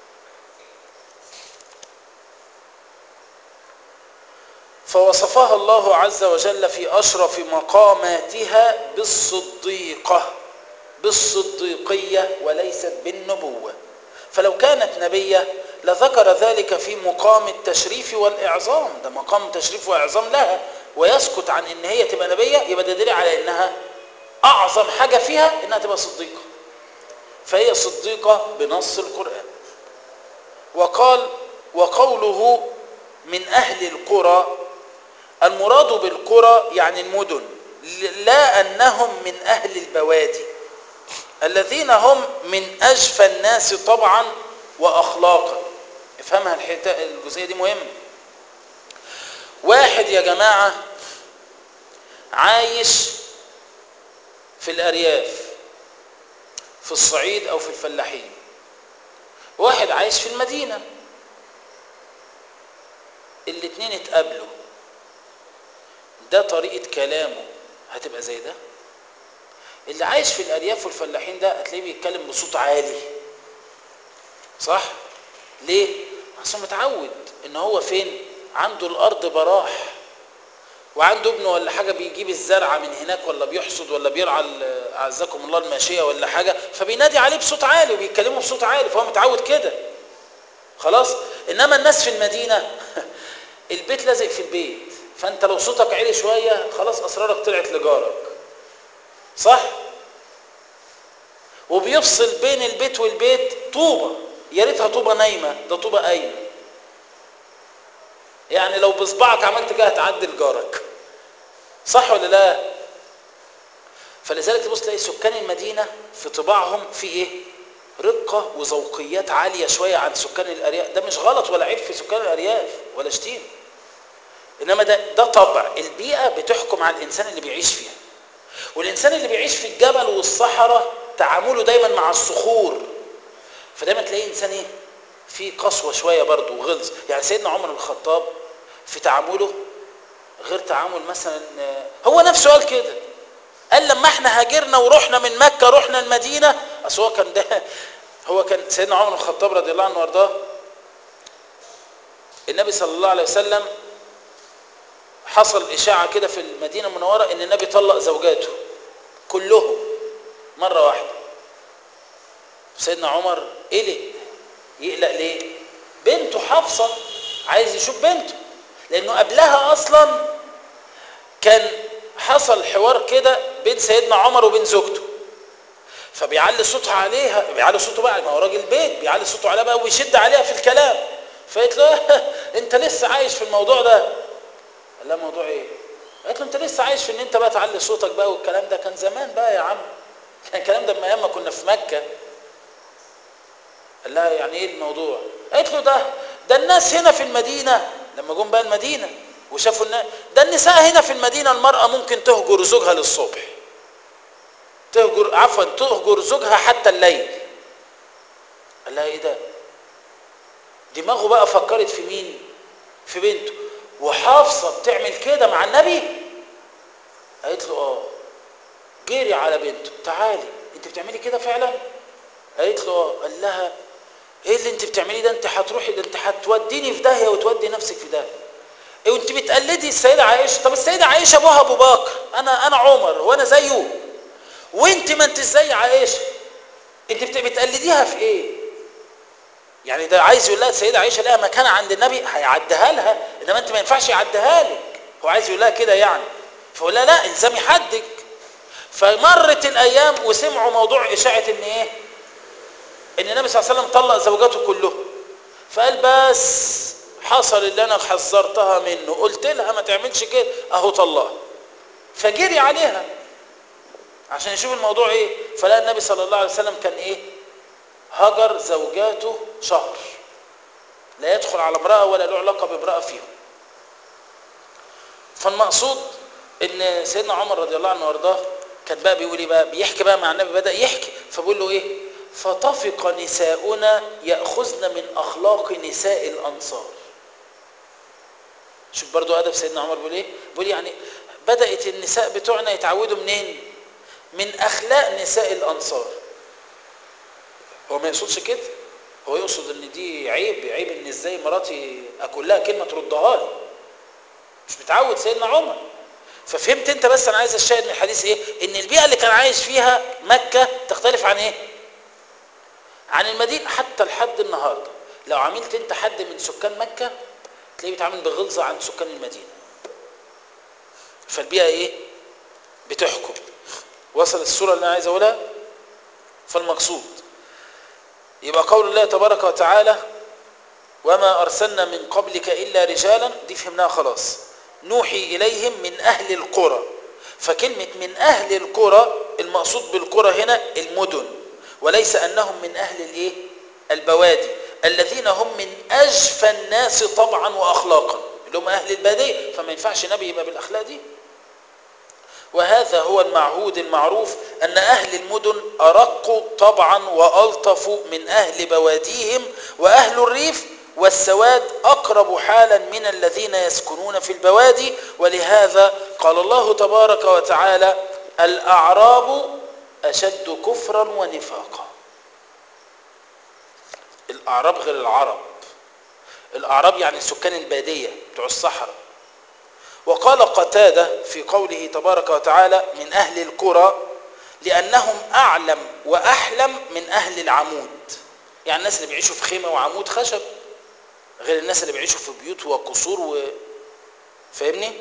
فوصفها الله عز وجل في اشرف مقاماتها بالصديقه بالصديقيه وليست بالنبوه فلو كانت نبيه لذكر ذلك في مقام التشريف والاعظام ده مقام تشريف واعظام لها ويسكت عن ان هي تبقى نبيه يبقى ده دليل على انها اعظم حاجه فيها انها تبقى صديقه فهي صديقه بنص القران وقال وقوله من اهل القرى المراد بالقرى يعني المدن لا انهم من اهل البوادي الذين هم من اجفى الناس طبعا واخلاقا افهمها الجزئيه دي مهمه واحد يا جماعه عايش في الارياف في الصعيد او في الفلاحين واحد عايش في المدينه الاثنين اتقابلوا ده طريقه كلامه هتبقى زي ده اللي عايش في الارياف والفلاحين ده هتلاقيه بيتكلم بصوت عالي صح ليه عشان متعود ان هو فين عنده الارض براح وعنده ابنه ولا حاجة بيجيب الزرعة من هناك ولا بيحصد ولا بيرعى ال- أعزكم الله الماشية ولا حاجة فبينادي عليه بصوت عالي وبيتكلموا بصوت عالي فهو متعود كده خلاص إنما الناس في المدينة البيت لازق في البيت فأنت لو صوتك عالي شوية خلاص أسرارك طلعت لجارك صح؟ وبيفصل بين البيت والبيت طوبة يا ريتها طوبة نايمة ده طوبة قايمة يعني لو بصبعك عملت كده هتعدي لجارك صح ولا لا فلذلك تبص تلاقي سكان المدينة في طباعهم في ايه رقة وذوقيات عالية شوية عن سكان الأرياف ده مش غلط ولا عيب في سكان الأرياف ولا شتيم إنما ده ده طبع البيئة بتحكم على الإنسان اللي بيعيش فيها والإنسان اللي بيعيش في الجبل والصحراء تعامله دايما مع الصخور فدايما تلاقيه إنسان إيه في قسوة شوية برضه وغلظ يعني سيدنا عمر بن الخطاب في تعامله غير تعامل مثلا هو نفسه قال كده قال لما احنا هاجرنا ورحنا من مكة رحنا المدينة اصل هو كان ده هو كان سيدنا عمر بن الخطاب رضي الله عنه وارضاه النبي صلى الله عليه وسلم حصل إشاعة كده في المدينة المنورة إن النبي طلق زوجاته كلهم مرة واحدة سيدنا عمر قلق يقلق ليه؟ بنته حفصة عايز يشوف بنته لأنه قبلها أصلا كان حصل حوار كده بين سيدنا عمر وبين زوجته فبيعلي صوتها عليها بيعلي صوته بقى ما هو راجل بيت بيعلي صوته عليها بقى ويشد عليها في الكلام فقالت له انت لسه عايش في الموضوع ده قال لها موضوع ايه قالت له انت لسه عايش في ان انت بقى تعلي صوتك بقى والكلام ده كان زمان بقى يا عم كان الكلام ده من ايام ما كنا في مكه قال لها يعني ايه الموضوع قالت له ده ده الناس هنا في المدينه لما جم بقى المدينه وشافوا الناس ده النساء هنا في المدينه المراه ممكن تهجر زوجها للصبح تهجر عفوا تهجر زوجها حتى الليل قال لها ايه ده دماغه بقى فكرت في مين في بنته وحافظه بتعمل كده مع النبي قالت له اه جري على بنته تعالي انت بتعملي كده فعلا قالت له اه قال لها ايه اللي انت بتعمليه ده انت هتروحي ده انت هتوديني في داهيه وتودي نفسك في داهيه ايه وانت بتقلدي السيده عائشه طب السيده عائشه ابوها ابو بكر انا انا عمر وانا زيه وانت ما انت زي عائشه انت بتقلديها في ايه يعني ده عايز يقول لها السيده عائشه لها مكانه عند النبي هيعديها لها انما انت ما ينفعش يعديها لك هو عايز يقول لها كده يعني فقول لها لا الزمي حدك فمرت الايام وسمعوا موضوع اشاعه ان ايه ان النبي صلى الله عليه وسلم طلق زوجاته كلهم فقال بس حصل اللي انا حذرتها منه قلت لها ما تعملش كده اهو طلقها فجري عليها عشان يشوف الموضوع ايه فلقى النبي صلى الله عليه وسلم كان ايه هجر زوجاته شهر لا يدخل على امرأة ولا له علاقة بامرأة فيهم فالمقصود ان سيدنا عمر رضي الله عنه وارضاه كان بقى بيقول ايه بقى بيحكي بقى مع النبي بدأ يحكي فبيقول له ايه فطفق نساؤنا يأخذن من أخلاق نساء الأنصار شوف برضو أدب سيدنا عمر بيقول ايه بيقول يعني بدأت النساء بتوعنا يتعودوا منين من أخلاق نساء الأنصار هو ما يقصدش كده هو يقصد ان دي عيب عيب ان ازاي مراتي اقول لها كلمه تردها لي مش متعود سيدنا عمر ففهمت انت بس انا عايز الشاهد من الحديث ايه ان البيئه اللي كان عايش فيها مكه تختلف عن ايه عن المدينه حتى لحد النهارده لو عملت انت حد من سكان مكه تلاقيه بيتعامل بغلظه عن سكان المدينه فالبيئه ايه بتحكم وصل الصوره اللي انا عايز اقولها فالمقصود يبقى قول الله تبارك وتعالى وما أرسلنا من قبلك إلا رجالا دي فهمناها خلاص نوحي إليهم من أهل القرى فكلمة من أهل القرى المقصود بالقرى هنا المدن وليس أنهم من أهل الإيه؟ البوادي الذين هم من أجفى الناس طبعا وأخلاقا اللي هم أهل البادية فما ينفعش نبي يبقى بالأخلاق دي وهذا هو المعهود المعروف أن أهل المدن أرق طبعا وألطف من أهل بواديهم وأهل الريف والسواد أقرب حالا من الذين يسكنون في البوادي ولهذا قال الله تبارك وتعالى الأعراب أشد كفرا ونفاقا الأعراب غير العرب الأعراب يعني سكان البادية بتوع الصحراء وقال قتادة في قوله تبارك وتعالى من أهل القرى لأنهم أعلم وأحلم من أهل العمود يعني الناس اللي بيعيشوا في خيمة وعمود خشب غير الناس اللي بيعيشوا في بيوت وقصور و... فاهمني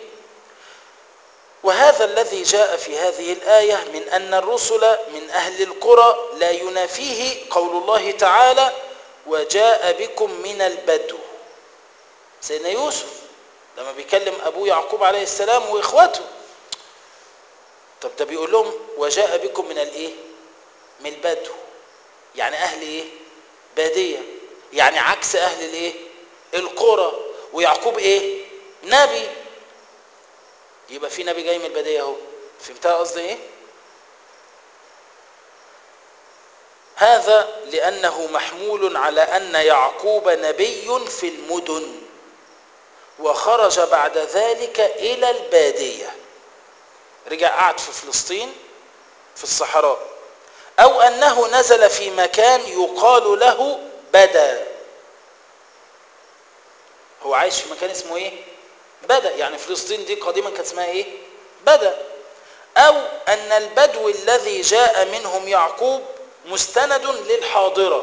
وهذا الذي جاء في هذه الآية من أن الرسل من أهل القرى لا ينافيه قول الله تعالى وجاء بكم من البدو سيدنا يوسف لما بيكلم أبوه يعقوب عليه السلام وإخواته طب ده بيقول لهم وجاء بكم من الإيه من البدو يعني أهل إيه بادية يعني عكس أهل الإيه القرى ويعقوب إيه نبي يبقى في نبي جاي من البادية اهو فهمتها قصدي ايه هذا لأنه محمول على أن يعقوب نبي في المدن وخرج بعد ذلك إلى البادية رجع قعد في فلسطين في الصحراء أو أنه نزل في مكان يقال له بدا هو عايش في مكان اسمه ايه بدا يعني فلسطين دي قديما كانت اسمها ايه بدا او ان البدو الذي جاء منهم يعقوب مستند للحاضره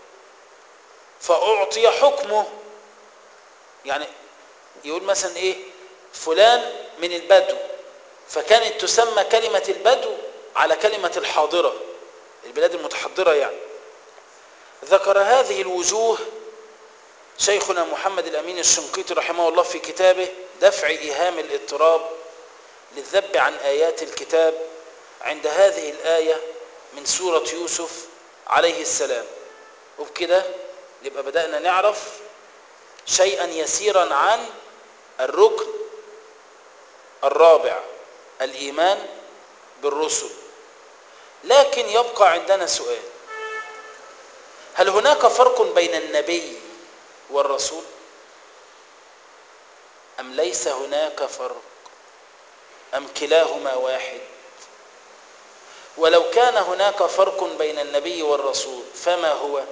فاعطي حكمه يعني يقول مثلا ايه فلان من البدو فكانت تسمى كلمه البدو على كلمه الحاضره البلاد المتحضره يعني ذكر هذه الوجوه شيخنا محمد الأمين الشنقيطي رحمه الله في كتابه دفع إيهام الاضطراب للذب عن آيات الكتاب عند هذه الآية من سورة يوسف عليه السلام وبكده نبقى بدأنا نعرف شيئا يسيرا عن الركن الرابع الإيمان بالرسل لكن يبقى عندنا سؤال هل هناك فرق بين النبي والرسول أم ليس هناك فرق أم كلاهما واحد ولو كان هناك فرق بين النبي والرسول فما هو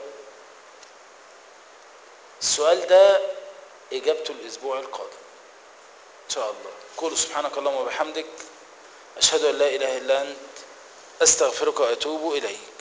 السؤال ده إجابته الأسبوع القادم إن شاء الله قول سبحانك اللهم وبحمدك أشهد أن لا إله إلا أنت أستغفرك وأتوب إليك